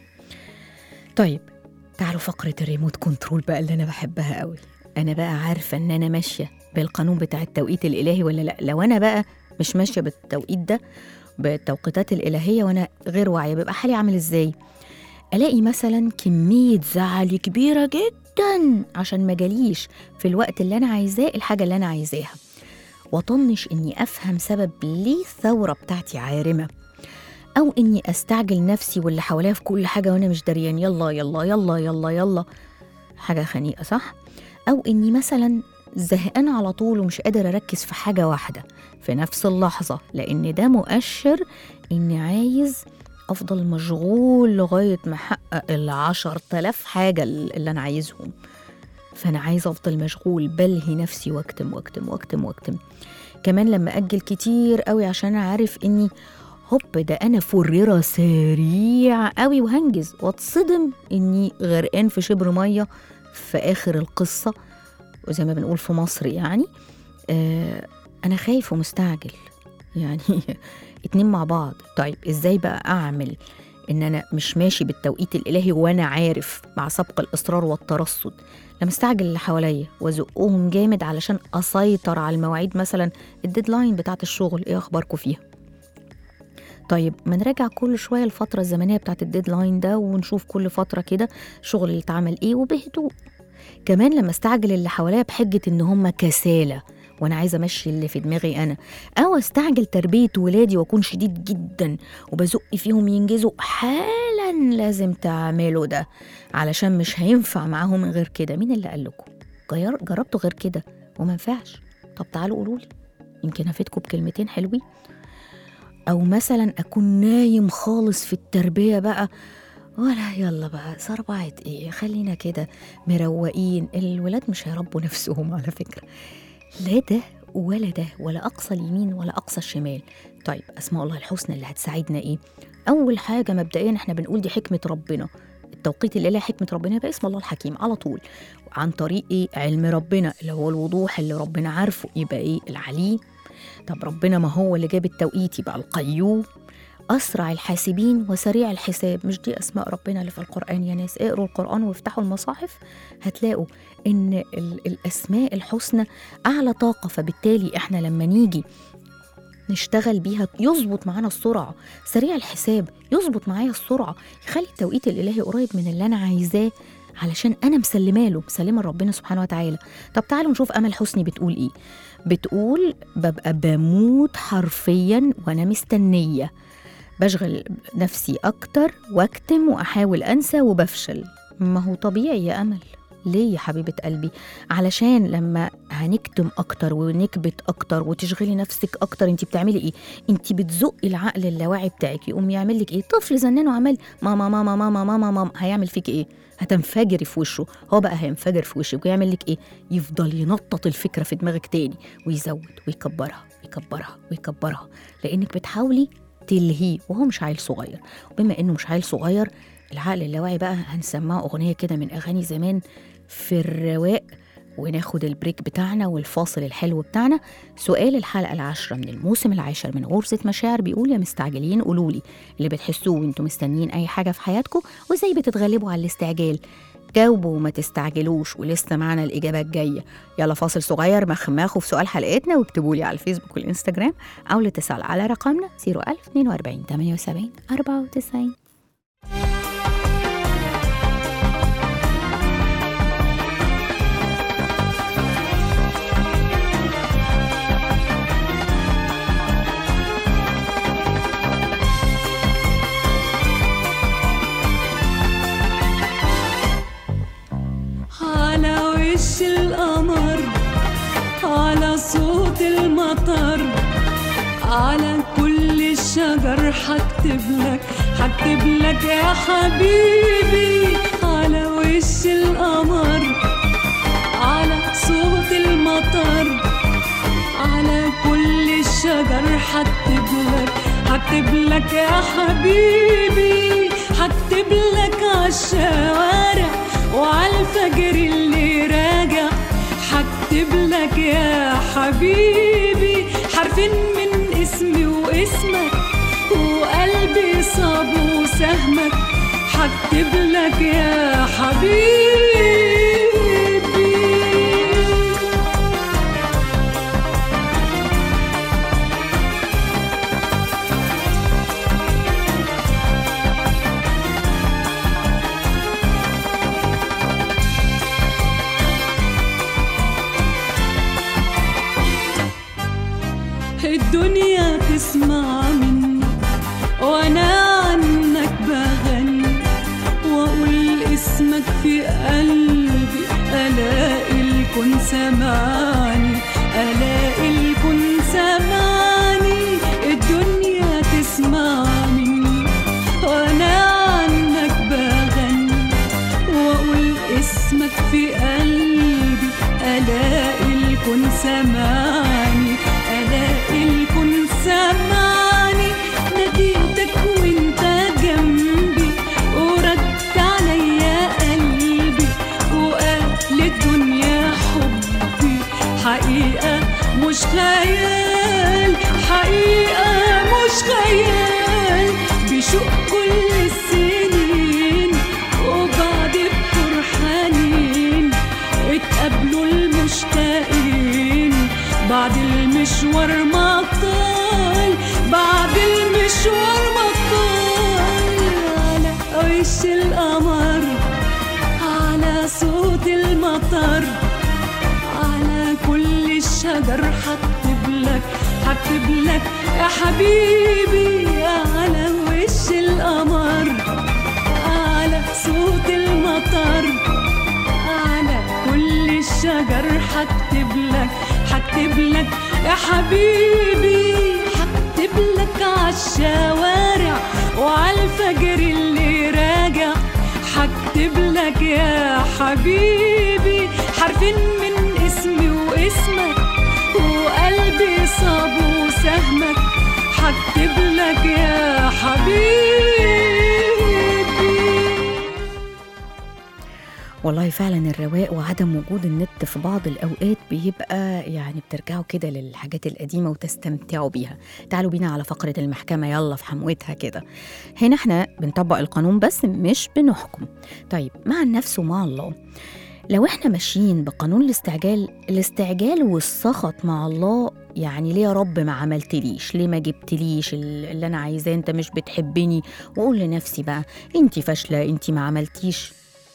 طيب تعالوا فقرة الريموت كنترول بقى اللي أنا بحبها قوي أنا بقى عارفة إن أنا ماشية بالقانون بتاع التوقيت الإلهي ولا لأ لو أنا بقى مش ماشية بالتوقيت ده بالتوقيتات الإلهية وأنا غير واعية بيبقى حالي عامل إزاي ألاقي مثلا كمية زعل كبيرة جدا عشان ما جاليش في الوقت اللي أنا عايزاه الحاجة اللي أنا عايزاها وأطنش إني أفهم سبب ليه الثورة بتاعتي عارمة أو إني أستعجل نفسي واللي حواليا في كل حاجة وأنا مش دريان يلا يلا يلا يلا يلا حاجة خنيقة صح؟ أو إني مثلا زهقان على طول ومش قادر أركز في حاجة واحدة في نفس اللحظة لأن ده مؤشر إني عايز أفضل مشغول لغاية ما أحقق العشر تلاف حاجة اللي أنا عايزهم فأنا عايز أفضل مشغول بلهي نفسي واكتم واكتم واكتم واكتم كمان لما أجل كتير قوي عشان أعرف إني هوب ده أنا فريرة سريع قوي وهنجز واتصدم إني غرقان في شبر مية في آخر القصة وزي ما بنقول في مصر يعني آه أنا خايف ومستعجل يعني اتنين مع بعض طيب ازاي بقى اعمل ان انا مش ماشي بالتوقيت الالهي وانا عارف مع سبق الاصرار والترصد لما استعجل اللي حواليا وازقهم جامد علشان اسيطر على المواعيد مثلا الديدلاين بتاعت الشغل ايه اخباركم فيها طيب ما نراجع كل شويه الفتره الزمنيه بتاعت الديدلاين ده ونشوف كل فتره كده الشغل اللي اتعمل ايه وبهدوء كمان لما استعجل اللي حواليا بحجه ان هم كسالى وانا عايزه امشي اللي في دماغي انا او استعجل تربيه ولادي واكون شديد جدا وبزق فيهم ينجزوا حالا لازم تعملوا ده علشان مش هينفع معاهم من غير كده مين اللي قال لكم جير- جربتوا غير كده وما ينفعش طب تعالوا قولوا لي يمكن افيدكم بكلمتين حلوين او مثلا اكون نايم خالص في التربيه بقى ولا يلا بقى صربعة ايه خلينا كده مروقين الولاد مش هيربوا نفسهم على فكرة لا ده ولا ده ولا أقصى اليمين ولا أقصى الشمال طيب أسماء الله الحسنى اللي هتساعدنا إيه أول حاجة مبدئيا إحنا بنقول دي حكمة ربنا التوقيت اللي لها حكمة ربنا يبقى اسم الله الحكيم على طول عن طريق إيه علم ربنا اللي هو الوضوح اللي ربنا عارفه يبقى إيه العليم طب ربنا ما هو اللي جاب التوقيت يبقى القيوم أسرع الحاسبين وسريع الحساب مش دي أسماء ربنا اللي في القرآن يا ناس اقروا القرآن وافتحوا المصاحف هتلاقوا إن ال- الأسماء الحسنى أعلى طاقة فبالتالي إحنا لما نيجي نشتغل بيها يظبط معانا السرعة سريع الحساب يظبط معايا السرعة يخلي التوقيت الإلهي قريب من اللي أنا عايزاه علشان أنا مسلمة له مسلمة لربنا سبحانه وتعالى طب تعالوا نشوف أمل حسني بتقول إيه بتقول ببقى بموت حرفيا وأنا مستنية بشغل نفسي أكتر واكتم وأحاول أنسى وبفشل ما هو طبيعي يا أمل ليه يا حبيبة قلبي علشان لما هنكتم أكتر ونكبت أكتر وتشغلي نفسك أكتر أنت بتعملي إيه أنت بتزقي العقل اللاواعي بتاعك يقوم يعمل لك إيه طفل زنان وعمال ماما ماما ماما ماما ماما هيعمل فيك إيه هتنفجري في وشه هو بقى هينفجر في وشك ويعمل لك إيه يفضل ينطط الفكرة في دماغك تاني ويزود ويكبرها ويكبرها ويكبرها لأنك بتحاولي تلهيه وهو مش عيل صغير بما انه مش عيل صغير العقل اللاواعي بقى هنسمعه اغنيه كده من اغاني زمان في الرواق وناخد البريك بتاعنا والفاصل الحلو بتاعنا سؤال الحلقه العاشره من الموسم العاشر من غرزه مشاعر بيقول يا مستعجلين قولوا لي اللي بتحسوه وانتم مستنيين اي حاجه في حياتكم وازاي بتتغلبوا على الاستعجال جاوبوا وما تستعجلوش ولسه معانا الاجابات جايه يلا فاصل صغير مخمخوا في سؤال حلقتنا واكتبوا لي على الفيسبوك والانستجرام او الاتصال على رقمنا 01042 78 94 على وش القمر على صوت المطر على كل الشجر حكتب لك حكتب لك يا حبيبي على وش القمر على صوت المطر على كل الشجر حكتب لك حكتب لك يا حبيبي حكتب لك عالشوارع وعالفجر اللي راجع حكتب لك يا حبيبي حرفين من اسمي واسمك وقلبي صاب وسهمك حكتب لك يا حبيبي الدنيا تسمع مني وانا عنك بغني واقول اسمك في قلبي الاقي الكون سمعني الاقي الكون سمعني الدنيا تسمع مني وانا عنك بغني واقول اسمك في قلبي الاقي الكون سمعني الاقي الكون سمعني ناديتك وانت جنبي ورد عليا قلبي وقال الدنيا حبي حقيقة مش خيال حقيقة مش خيال بشوق كل السنين وبعد بطر حنين اتقابلوا المشتاقين بعد المشوار ما طال بعد المشوار ما طال على وش القمر على صوت المطر على كل الشجر الشجر هكتب لك هكتب لك يا حبيبي على وش القمر على صوت المطر على كل الشجر هكتب لك هكتب لك يا حبيبي هكتب لك عالشوارع وعالفجر اللي راجع هكتب لك يا حبيبي حرفين من اسمي واسمك وقلبي صاب وسهمك هكتب لك يا حبيبي والله فعلا الرواق وعدم وجود النت في بعض الأوقات بيبقى يعني بترجعوا كده للحاجات القديمة وتستمتعوا بيها تعالوا بينا على فقرة المحكمة يلا في حموتها كده هنا احنا بنطبق القانون بس مش بنحكم طيب مع النفس ومع الله لو احنا ماشيين بقانون الاستعجال الاستعجال والسخط مع الله يعني ليه يا رب ما عملتليش ليه ما جبتليش ال- اللي انا عايزاه انت مش بتحبني واقول لنفسي بقى انت فاشله انت ما عملتيش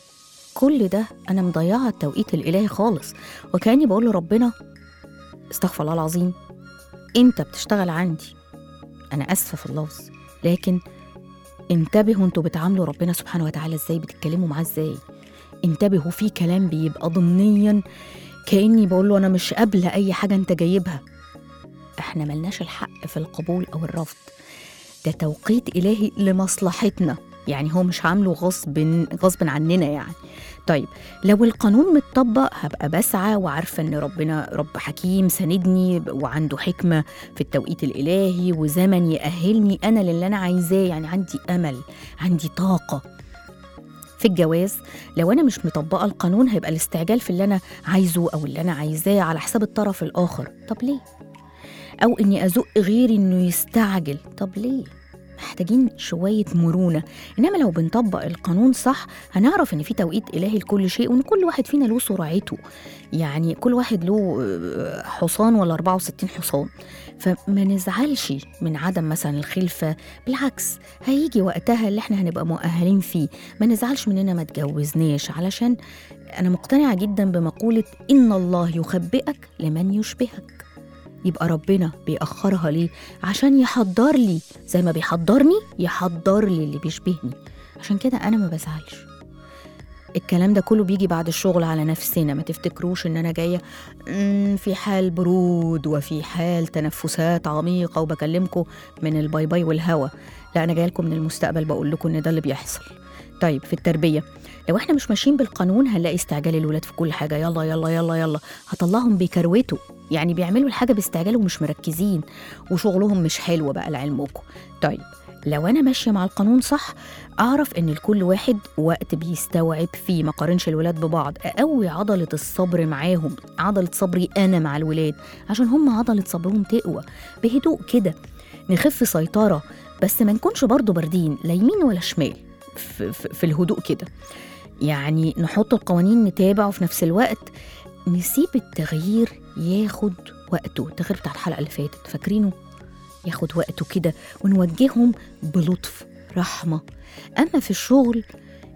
كل ده انا مضيعه التوقيت الالهي خالص وكاني بقول لربنا استغفر الله العظيم انت بتشتغل عندي انا اسفه في اللفظ لكن انتبهوا انتوا بتعاملوا ربنا سبحانه وتعالى ازاي بتتكلموا معاه ازاي انتبهوا في كلام بيبقى ضمنيا كاني بقول له انا مش قابله اي حاجه انت جايبها احنا ملناش الحق في القبول او الرفض ده توقيت الهي لمصلحتنا يعني هو مش عامله غصب غصب عننا يعني طيب لو القانون متطبق هبقى بسعى وعارفه ان ربنا رب حكيم ساندني وعنده حكمه في التوقيت الالهي وزمن يأهلني انا للي انا عايزاه يعني عندي امل عندي طاقه في الجواز لو انا مش مطبقه القانون هيبقى الاستعجال في اللي انا عايزه او اللي انا عايزاه على حساب الطرف الاخر طب ليه او اني ازق غيري انه يستعجل طب ليه محتاجين شوية مرونة إنما لو بنطبق القانون صح هنعرف إن في توقيت إلهي لكل شيء وإن كل واحد فينا له سرعته يعني كل واحد له آه، حصان ولا 64 حصان فما نزعلش من عدم مثلا الخلفة بالعكس هيجي وقتها اللي احنا هنبقى مؤهلين فيه ما نزعلش مننا ما اتجوزناش علشان أنا مقتنعة جدا بمقولة إن الله يخبئك لمن يشبهك يبقى ربنا بيأخرها ليه؟ عشان يحضر لي زي ما بيحضرني يحضر لي اللي بيشبهني عشان كده أنا ما بزعلش الكلام ده كله بيجي بعد الشغل على نفسنا ما تفتكروش ان انا جايه مم، في حال برود وفي حال تنفسات عميقه وبكلمكم من الباي باي والهوا لا انا جايه لكم من المستقبل بقول لكم ان ده اللي بيحصل طيب في التربيه لو احنا مش ماشيين بالقانون هنلاقي استعجال الولاد في كل حاجه يلا يلا يلا يلا هطلعهم بيكروتوا يعني بيعملوا الحاجه باستعجال ومش مركزين وشغلهم مش حلو بقى لعلمكم طيب لو انا ماشيه مع القانون صح اعرف ان لكل واحد وقت بيستوعب فيه ما قارنش الولاد ببعض اقوي عضله الصبر معاهم عضله صبري انا مع الولاد عشان هم عضله صبرهم تقوى بهدوء كده نخف سيطره بس ما نكونش برضو باردين لا يمين ولا شمال في, في, في الهدوء كده يعني نحط القوانين نتابع وفي نفس الوقت نسيب التغيير ياخد وقته التغيير بتاع الحلقه اللي فاتت فاكرينه ياخد وقته كده ونوجههم بلطف رحمه اما في الشغل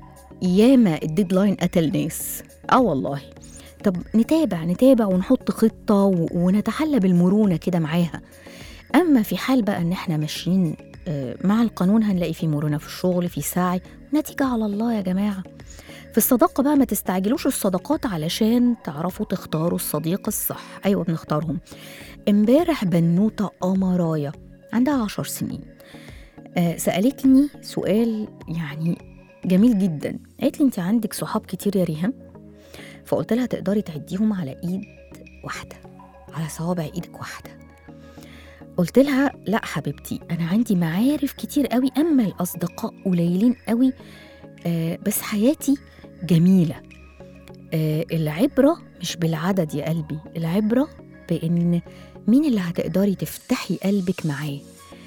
ياما الديدلاين قتل ناس اه والله طب نتابع نتابع ونحط خطه و- ونتحلى بالمرونه كده معاها اما في حال بقى ان احنا ماشيين آه، مع القانون هنلاقي في مرونه في الشغل في سعي نتيجه على الله يا جماعه في الصداقة بقى ما تستعجلوش الصداقات علشان تعرفوا تختاروا الصديق الصح أيوة بنختارهم امبارح بنوتة قمراية عندها عشر سنين آه سألتني سؤال يعني جميل جدا قالت لي انت عندك صحاب كتير يا ريهام فقلت لها تقدري تعديهم على ايد واحدة على صوابع ايدك واحدة قلت لها لا حبيبتي انا عندي معارف كتير قوي اما الاصدقاء قليلين قوي آه بس حياتي جميلة آه العبرة مش بالعدد يا قلبي العبرة بإن مين اللي هتقدري تفتحي قلبك معاه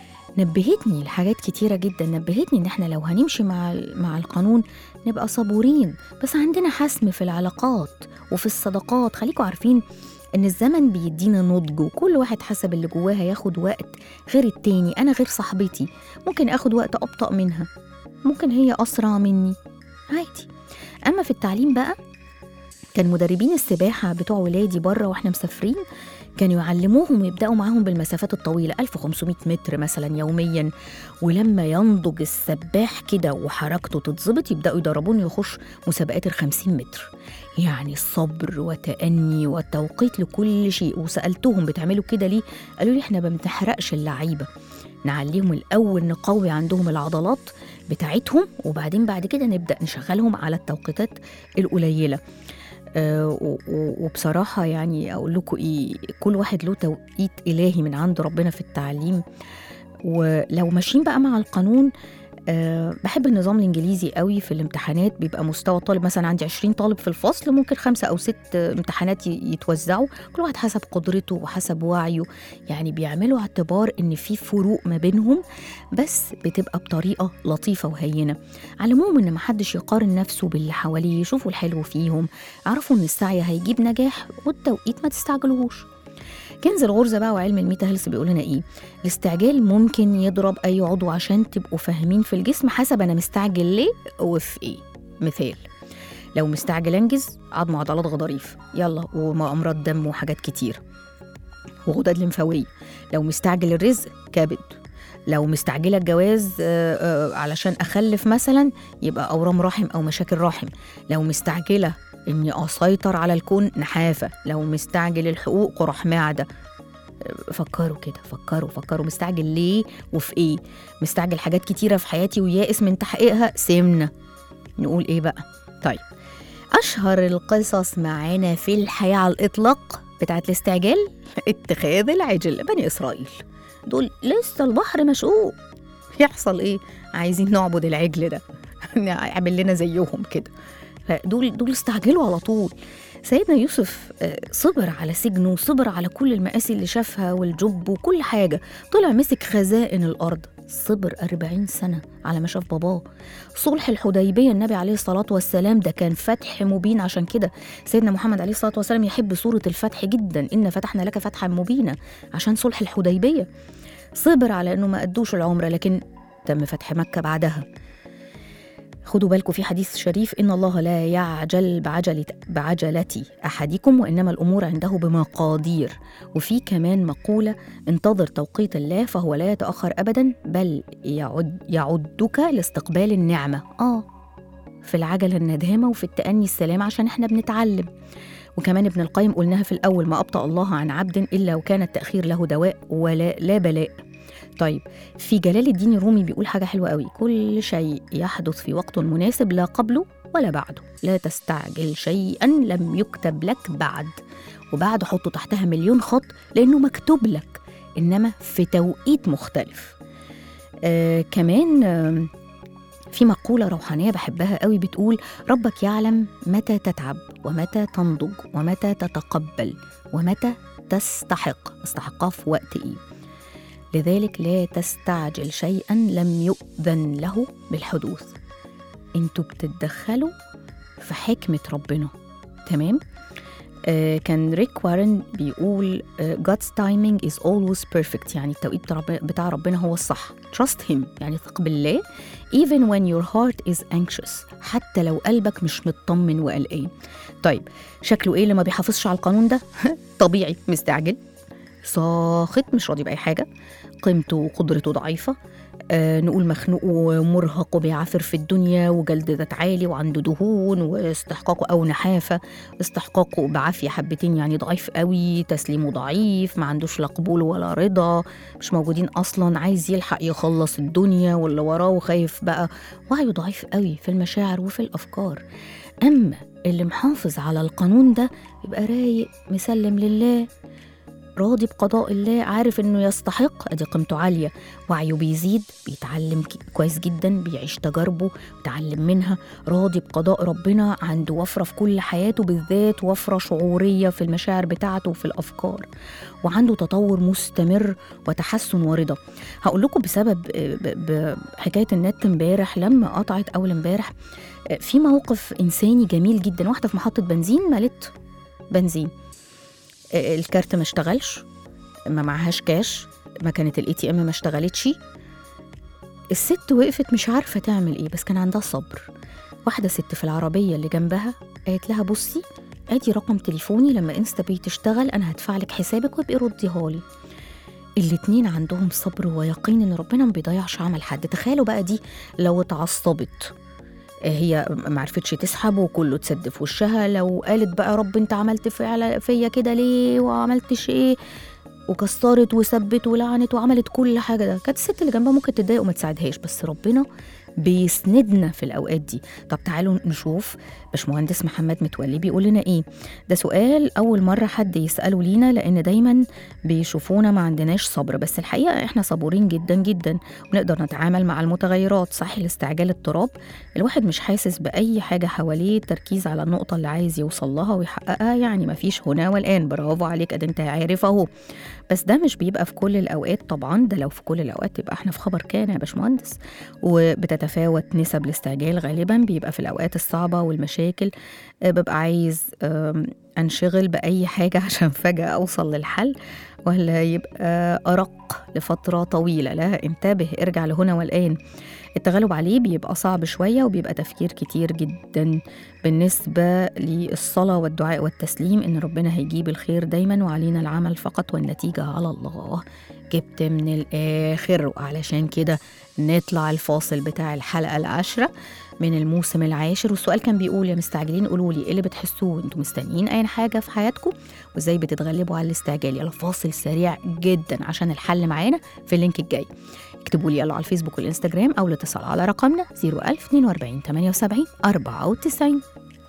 نبهتني لحاجات كتيرة جدا نبهتني إن إحنا لو هنمشي مع مع القانون نبقى صبورين بس عندنا حسم في العلاقات وفي الصداقات خليكوا عارفين إن الزمن بيدينا نضج وكل واحد حسب اللي جواه هياخد وقت غير التاني أنا غير صاحبتي ممكن آخد وقت أبطأ منها ممكن هي أسرع مني عادي أما في التعليم بقى كان مدربين السباحة بتوع ولادي بره واحنا مسافرين كانوا يعلموهم ويبدأوا معاهم بالمسافات الطويلة 1500 متر مثلا يوميا ولما ينضج السباح كده وحركته تتظبط يبدأوا يدربون يخش مسابقات ال 50 متر يعني الصبر وتأني والتوقيت لكل شيء وسألتهم بتعملوا كده ليه قالوا لي احنا ما بنحرقش اللعيبة نعليهم الأول نقوي عندهم العضلات بتاعتهم وبعدين بعد كده نبدأ نشغلهم على التوقيتات القليلة آه، و- و- وبصراحة يعني أقول لكم إيه كل واحد له توقيت إلهي من عند ربنا في التعليم ولو ماشيين بقى مع القانون أه بحب النظام الانجليزي قوي في الامتحانات بيبقى مستوى الطالب مثلا عندي 20 طالب في الفصل ممكن خمسة او ست امتحانات ي- يتوزعوا كل واحد حسب قدرته وحسب وعيه يعني بيعملوا اعتبار ان في فروق ما بينهم بس بتبقى بطريقه لطيفه وهينه علموهم ان محدش يقارن نفسه باللي حواليه يشوفوا الحلو فيهم عرفوا ان السعي هيجيب نجاح والتوقيت ما تستعجلوهوش كنز الغرزه بقى وعلم الميتا هيلث بيقول لنا ايه الاستعجال ممكن يضرب اي عضو عشان تبقوا فاهمين في الجسم حسب انا مستعجل ليه وفي ايه مثال لو مستعجل انجز عظم عضلات غضاريف يلا وامراض دم وحاجات كتير وغدد لمفاويه لو مستعجل الرزق كبد لو مستعجله الجواز آه، آه، علشان اخلف مثلا يبقى اورام رحم او مشاكل رحم لو مستعجله اني اسيطر على الكون نحافه لو مستعجل الحقوق قرح معده آه، فكروا كده فكروا فكروا مستعجل ليه وفي ايه مستعجل حاجات كتيره في حياتي ويائس من تحقيقها سمنه نقول ايه بقى طيب اشهر القصص معانا في الحياه على الاطلاق بتاعت الاستعجال اتخاذ العجل بني اسرائيل دول لسه البحر مشقوق يحصل ايه عايزين نعبد العجل ده نعمل لنا زيهم كده فدول دول استعجلوا على طول سيدنا يوسف آه، صبر على سجنه وصبر على كل المآسي اللي شافها والجب وكل حاجة طلع مسك خزائن الأرض صبر أربعين سنة على ما شاف باباه صلح الحديبية النبي عليه الصلاة والسلام ده كان فتح مبين عشان كده سيدنا محمد عليه الصلاة والسلام يحب سورة الفتح جدا إن فتحنا لك فتحا مبينا عشان صلح الحديبية صبر على إنه ما أدوش العمرة لكن تم فتح مكة بعدها خدوا بالكم في حديث شريف إن الله لا يعجل بعجلة بعجلة أحدكم وإنما الأمور عنده بمقادير وفي كمان مقولة انتظر توقيت الله فهو لا يتأخر أبدا بل يعد يعدك لاستقبال النعمة آه في العجلة الندامة وفي التأني السلام عشان إحنا بنتعلم وكمان ابن القيم قلناها في الأول ما أبطأ الله عن عبد إلا وكان التأخير له دواء ولا لا بلاء طيب في جلال الدين الرومي بيقول حاجة حلوة قوي كل شيء يحدث في وقت مناسب لا قبله ولا بعده لا تستعجل شيئا لم يكتب لك بعد وبعد حطوا تحتها مليون خط لأنه مكتوب لك إنما في توقيت مختلف آه كمان آه في مقولة روحانية بحبها قوي بتقول ربك يعلم متى تتعب ومتى تنضج ومتى تتقبل ومتى تستحق استحقها في وقت ايه لذلك لا تستعجل شيئا لم يؤذن له بالحدوث انتوا بتتدخلوا في حكمة ربنا تمام آه كان ريك وارن بيقول آه God's timing is always perfect يعني التوقيت بتاع رب- بتاع ربنا هو الصح trust him يعني ثق بالله even when your heart is anxious حتى لو قلبك مش مطمن وقلقان طيب شكله ايه اللي ما بيحافظش على القانون ده طبيعي مستعجل ساخط مش راضي بأي حاجة قيمته وقدرته ضعيفة آه نقول مخنوق ومرهق وبيعافر في الدنيا وجلد ذات عالي وعنده دهون واستحقاقه أو نحافة استحقاقه بعافية حبتين يعني ضعيف قوي تسليمه ضعيف ما عندوش لا قبول ولا رضا مش موجودين أصلا عايز يلحق يخلص الدنيا واللي وراه وخايف بقى وعيه ضعيف قوي في المشاعر وفي الأفكار أما اللي محافظ على القانون ده يبقى رايق مسلم لله راضي بقضاء الله عارف انه يستحق ادي قيمته عاليه وعيه بيزيد بيتعلم ك- كويس جدا بيعيش تجاربه بيتعلم منها راضي بقضاء ربنا عنده وفره في كل حياته بالذات وفره شعوريه في المشاعر بتاعته وفي الافكار وعنده تطور مستمر وتحسن ورضا هقول لكم بسبب آه، ب- بحكايه النت امبارح لما قطعت اول امبارح آه، في موقف انساني جميل جدا واحده في محطه بنزين ملت بنزين آه، الكارت ما اشتغلش ما معهاش كاش ما كانت الاي تي ام ما اشتغلتش الست وقفت مش عارفه تعمل ايه بس كان عندها صبر واحده ست في العربيه اللي جنبها قالت لها بصي ادي رقم تليفوني لما انستا باي تشتغل انا هدفع لك حسابك وابقي رديها لي الاتنين عندهم صبر ويقين ان ربنا ما بيضيعش عمل حد تخيلوا بقى دي لو اتعصبت هي ما عرفتش تسحب وكله اتسد في وشها لو قالت بقى رب انت عملت فعلا فيا كده ليه وعملتش ايه وكسرت وسبت ولعنت وعملت كل حاجه ده كانت الست اللي جنبها ممكن تتضايق وما تساعدهاش بس ربنا بيسندنا في الاوقات دي طب تعالوا نشوف باشمهندس محمد متولي بيقول لنا ايه ده سؤال اول مره حد يساله لينا لان دايما بيشوفونا ما عندناش صبر بس الحقيقه احنا صبورين جدا جدا ونقدر نتعامل مع المتغيرات صح الاستعجال اضطراب الواحد مش حاسس باي حاجه حواليه التركيز على النقطه اللي عايز يوصل لها ويحققها يعني مفيش هنا والان برافو عليك ادي انت عارف اهو بس ده مش بيبقى في كل الاوقات طبعا ده لو في كل الاوقات يبقى احنا في خبر كان يا باشمهندس وبتتفاوت نسب الاستعجال غالبا بيبقى في الاوقات الصعبه والمشاكل آه، ببقى عايز آم، انشغل باي حاجه عشان فجاه اوصل للحل ولا يبقى ارق لفتره طويله لا انتبه ارجع لهنا والان التغلب عليه بيبقى صعب شويه وبيبقى تفكير كتير جدا بالنسبه للصلاه والدعاء والتسليم ان ربنا هيجيب الخير دايما وعلينا العمل فقط والنتيجه على الله جبت من الاخر وعلشان كده نطلع الفاصل بتاع الحلقه العاشره من الموسم العاشر والسؤال كان بيقول يا مستعجلين قولوا لي ايه اللي بتحسوه انتوا مستنيين اي حاجه في حياتكم وازاي بتتغلبوا على الاستعجال يلا فاصل سريع جدا عشان الحل معانا في اللينك الجاي اكتبوا لي يلا على الفيسبوك والانستجرام او الاتصال على رقمنا 01042 78 94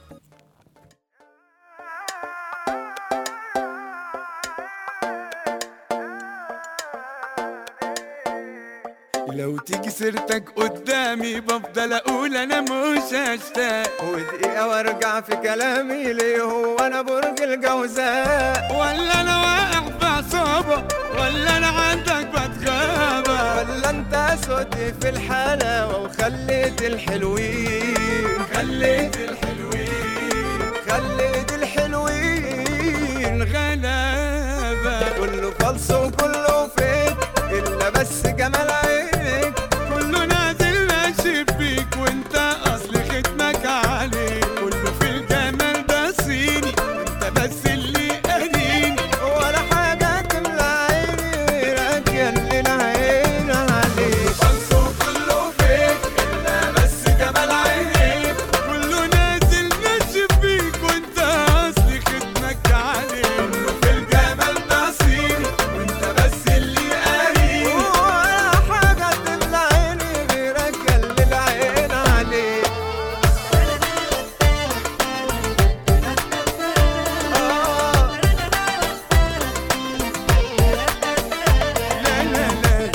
لو تيجي سيرتك قدامي بفضل اقول انا مش هشتاق ودقيقة وارجع في كلامي ليه هو انا برج الجوزاء ولا انا واقع في عصابة ولا انا عندك بتغابة ولا انت اسود في الحلاوة وخليت الحلوين خليت الحلوين خليت الحلوين غلابة كله فلس وكله فيك الا بس جمال عينك كله نازل ماشي فيك وانت اصل ختمك عليك كله في الجمال ده صيني انت بس اللي قاريني ولا حاجة تملى عيني غيرك يا اللي العين عليك خلصه كله فيك الا بس جمال عينيك كله نازل ماشي فيك وانت اصل ختمك عليك كله في الجمال ده صيني وانت بس اللي قاريني ولا حاجة تملى عيني غيرك يا اللي العين عليك آه لا لا لا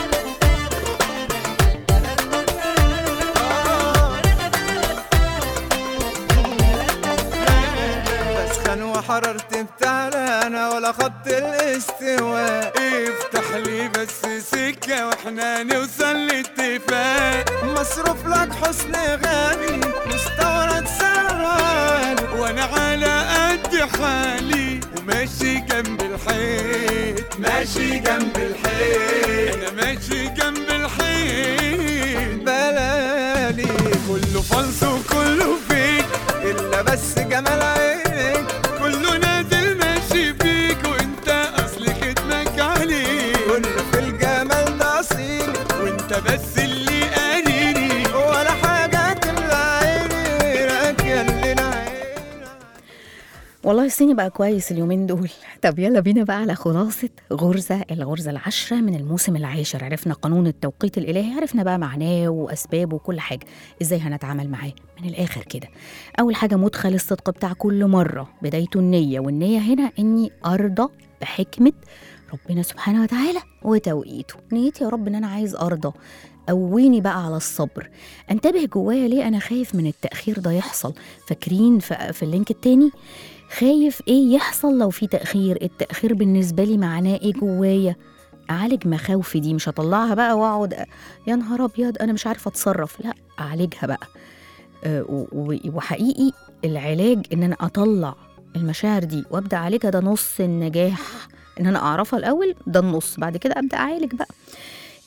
بسخن وحررت بتاعنا انا ولا خط الاستواء افتح لي بس سكة واحنا نوصل لاتفاق مصروف لك حسن غالي مستورد سران وانا على قد حالي وماشي جنب الحيط ماشي جنب الحيط انا ماشي جنب الحيط بلالي كله فلس وكله فيك الا بس جمال عينك كله نازل ماشي فيك وانت اصل ختمك عليك كله في الجمال ده اصيل وانت بس اللي قاريني ولا حاجة تملى عيني غيرك يا اللي العين والله الصيني بقى كويس اليومين دول طب يلا بينا بقى على خلاصة غرزة الغرزة العشرة من الموسم العاشر عرفنا قانون التوقيت الإلهي عرفنا بقى معناه وأسبابه وكل حاجة إزاي هنتعامل معاه من الآخر كده أول حاجة مدخل الصدق بتاع كل مرة بدايته النية والنية هنا إني أرضى بحكمة ربنا سبحانه وتعالى وتوقيته نيتي يا رب إن أنا عايز أرضى قويني بقى على الصبر انتبه جوايا ليه انا خايف من التاخير ده يحصل فاكرين في, في اللينك التاني خايف ايه يحصل لو في تاخير التاخير بالنسبه لي معناه ايه جوايا اعالج مخاوفي دي مش هطلعها بقى واقعد أ- يا نهار ابيض انا مش عارفه اتصرف لا اعالجها بقى أه، و- و- وحقيقي العلاج ان انا اطلع المشاعر دي وابدا اعالجها ده نص النجاح ان انا اعرفها الاول ده النص بعد كده ابدا اعالج بقى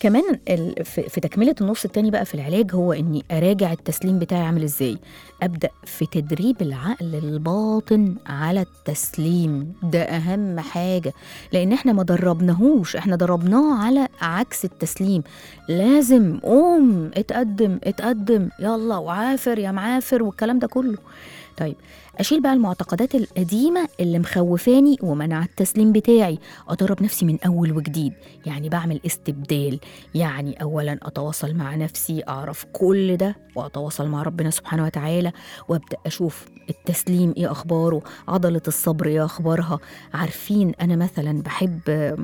كمان ال- في في تكمله النص التاني بقى في العلاج هو اني اراجع التسليم بتاعي عامل ازاي ابدا في تدريب العقل الباطن على التسليم ده اهم حاجه لان احنا ما دربناهوش احنا دربناه على عكس التسليم لازم قوم اتقدم اتقدم يلا وعافر يا معافر والكلام ده كله طيب اشيل بقى المعتقدات القديمه اللي مخوفاني ومنع التسليم بتاعي ادرب نفسي من اول وجديد يعني بعمل استبدال يعني اولا اتواصل مع نفسي اعرف كل ده واتواصل مع ربنا سبحانه وتعالى وابدا اشوف التسليم ايه اخباره عضله الصبر ايه اخبارها عارفين انا مثلا بحب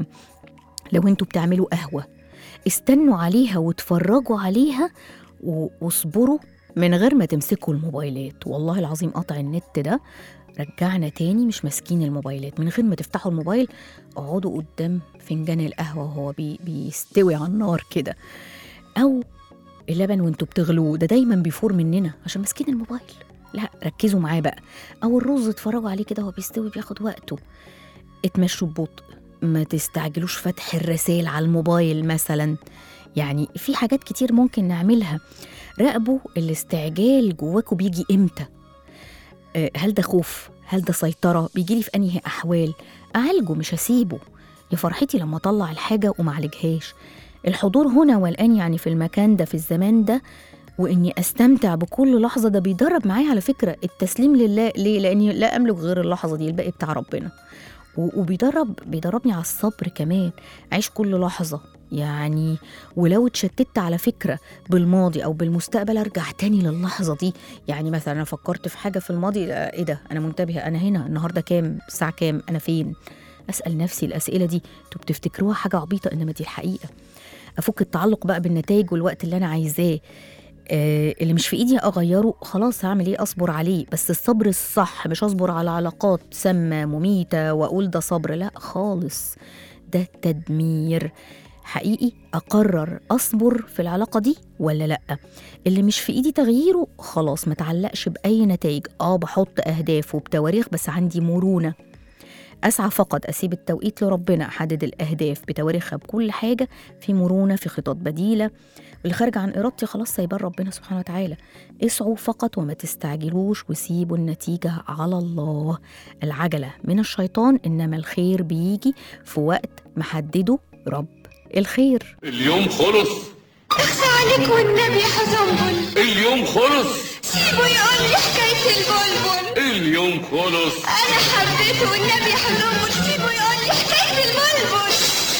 لو انتوا بتعملوا قهوه استنوا عليها واتفرجوا عليها و- واصبروا من غير ما تمسكوا الموبايلات والله العظيم قطع النت ده رجعنا تاني مش ماسكين الموبايلات من غير ما تفتحوا الموبايل اقعدوا قدام فنجان القهوة وهو بي بيستوي على النار كده أو اللبن وانتوا بتغلوه ده دايما بيفور مننا عشان ماسكين الموبايل لا ركزوا معاه بقى أو الرز اتفرجوا عليه كده وهو بيستوي بياخد وقته اتمشوا ببطء ما تستعجلوش فتح الرسائل على الموبايل مثلا يعني في حاجات كتير ممكن نعملها راقبوا الاستعجال جواكوا بيجي امتى آه، هل ده خوف هل ده سيطرة بيجيلي في أنهي أحوال أعالجه مش هسيبه يا فرحتي لما أطلع الحاجة وما أعالجهاش الحضور هنا والآن يعني في المكان ده في الزمان ده وإني أستمتع بكل لحظة ده بيدرب معايا على فكرة التسليم لله ليه؟ لأني لا أملك غير اللحظة دي الباقي بتاع ربنا و- وبيدرب بيدربني على الصبر كمان أعيش كل لحظة يعني ولو اتشتت على فكرة بالماضي أو بالمستقبل أرجع تاني للحظة دي يعني مثلا أنا فكرت في حاجة في الماضي لا، إيه ده أنا منتبهة أنا هنا النهاردة كام الساعة كام أنا فين أسأل نفسي الأسئلة دي انتوا بتفتكروها حاجة عبيطة إنما دي الحقيقة أفك التعلق بقى بالنتائج والوقت اللي أنا عايزاه آه، اللي مش في ايدي اغيره خلاص هعمل ايه اصبر عليه بس الصبر الصح مش اصبر على علاقات سامه مميته واقول ده صبر لا خالص ده تدمير حقيقي اقرر اصبر في العلاقه دي ولا لا اللي مش في ايدي تغييره خلاص ما تعلقش باي نتائج اه بحط اهداف وبتواريخ بس عندي مرونه اسعى فقط اسيب التوقيت لربنا احدد الاهداف بتواريخها بكل حاجه في مرونه في خطط بديله واللي خارج عن ارادتي خلاص سايبان ربنا سبحانه وتعالى اسعوا فقط وما تستعجلوش وسيبوا النتيجه على الله العجله من الشيطان انما الخير بيجي في وقت محدده رب الخير اليوم خلص اخفى عليك والنبي حزنبل اليوم خلص سيبه يقول لي حكاية البلبل اليوم خلص أنا حبيته والنبي حزنبل سيبه يقول لي حكاية البلبل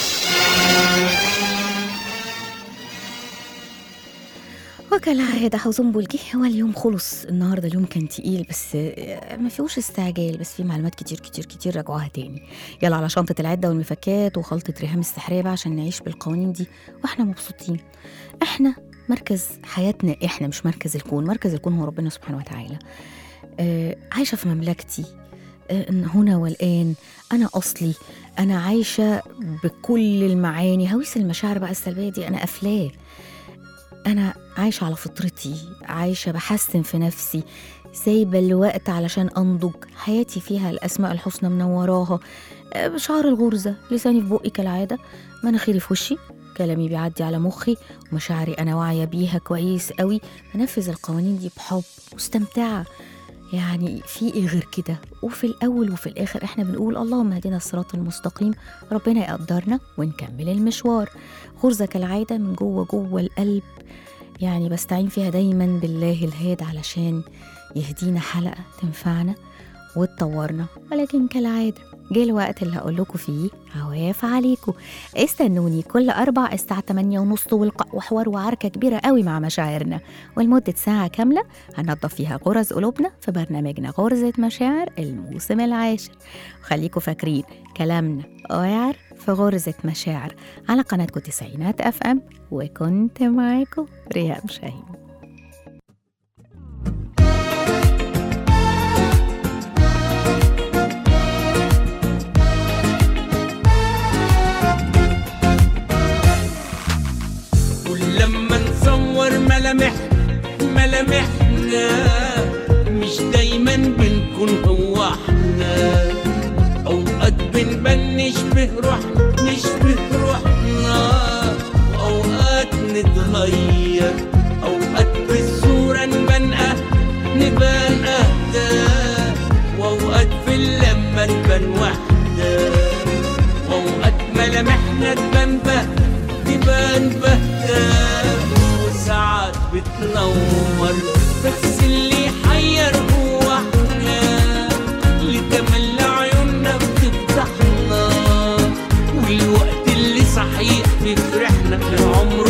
وكالعادة حزن بولجي هو اليوم خلص النهاردة اليوم كان تقيل بس آه، ما فيهوش استعجال بس في معلومات كتير كتير كتير راجعوها تاني يلا على شنطة العدة والمفكات وخلطة ريهام السحرية بقى عشان نعيش بالقوانين دي واحنا مبسوطين احنا مركز حياتنا احنا مش مركز الكون مركز الكون هو ربنا سبحانه وتعالى آه عايشة في مملكتي آه، هنا والآن أنا أصلي أنا عايشة بكل المعاني هويس المشاعر بقى السلبية دي أنا قافلاه أنا عايشة على فطرتي عايشة بحسن في نفسي سايبة الوقت علشان أنضج حياتي فيها الأسماء الحسنى منوراها آه، شعر الغرزة لساني في بقي كالعادة مناخيري في وشي كلامي بيعدي على مخي ومشاعري أنا واعية بيها كويس قوي بنفذ القوانين دي بحب مستمتعة يعني في ايه غير كده وفي الاول وفي الاخر احنا بنقول اللهم اهدنا الصراط المستقيم ربنا يقدرنا ونكمل المشوار غرزه كالعاده من جوه جوه القلب يعني بستعين فيها دايما بالله الهاد علشان يهدينا حلقه تنفعنا وتطورنا ولكن كالعاده جه الوقت اللي هقول لكم فيه عواف عليكم استنوني كل اربع الساعه 8 ونص والقاء وحوار وعركه كبيره قوي مع مشاعرنا ولمده ساعه كامله هنضف فيها غرز قلوبنا في برنامجنا غرزه مشاعر الموسم العاشر وخليكم فاكرين كلامنا قاعر في غرزه مشاعر على قناتكم تسعينات اف ام وكنت معاكم ريهام شاهين ولما نصور ملامح ملامحنا مش دايما بنكون هو احنا اوقات بنبان نشبه روحنا نشبه روحنا واوقات نتغير اوقات بالصورة نبان أه- نبان اهدى واوقات في اللمة نبان وحدة واوقات ملامحنا تبان به تبان بهتة وساعات بتنور بس اللي يحير هو احنا اللي تملى عيوننا بتفتحنا والوقت اللي صحيح بيفرحنا عمره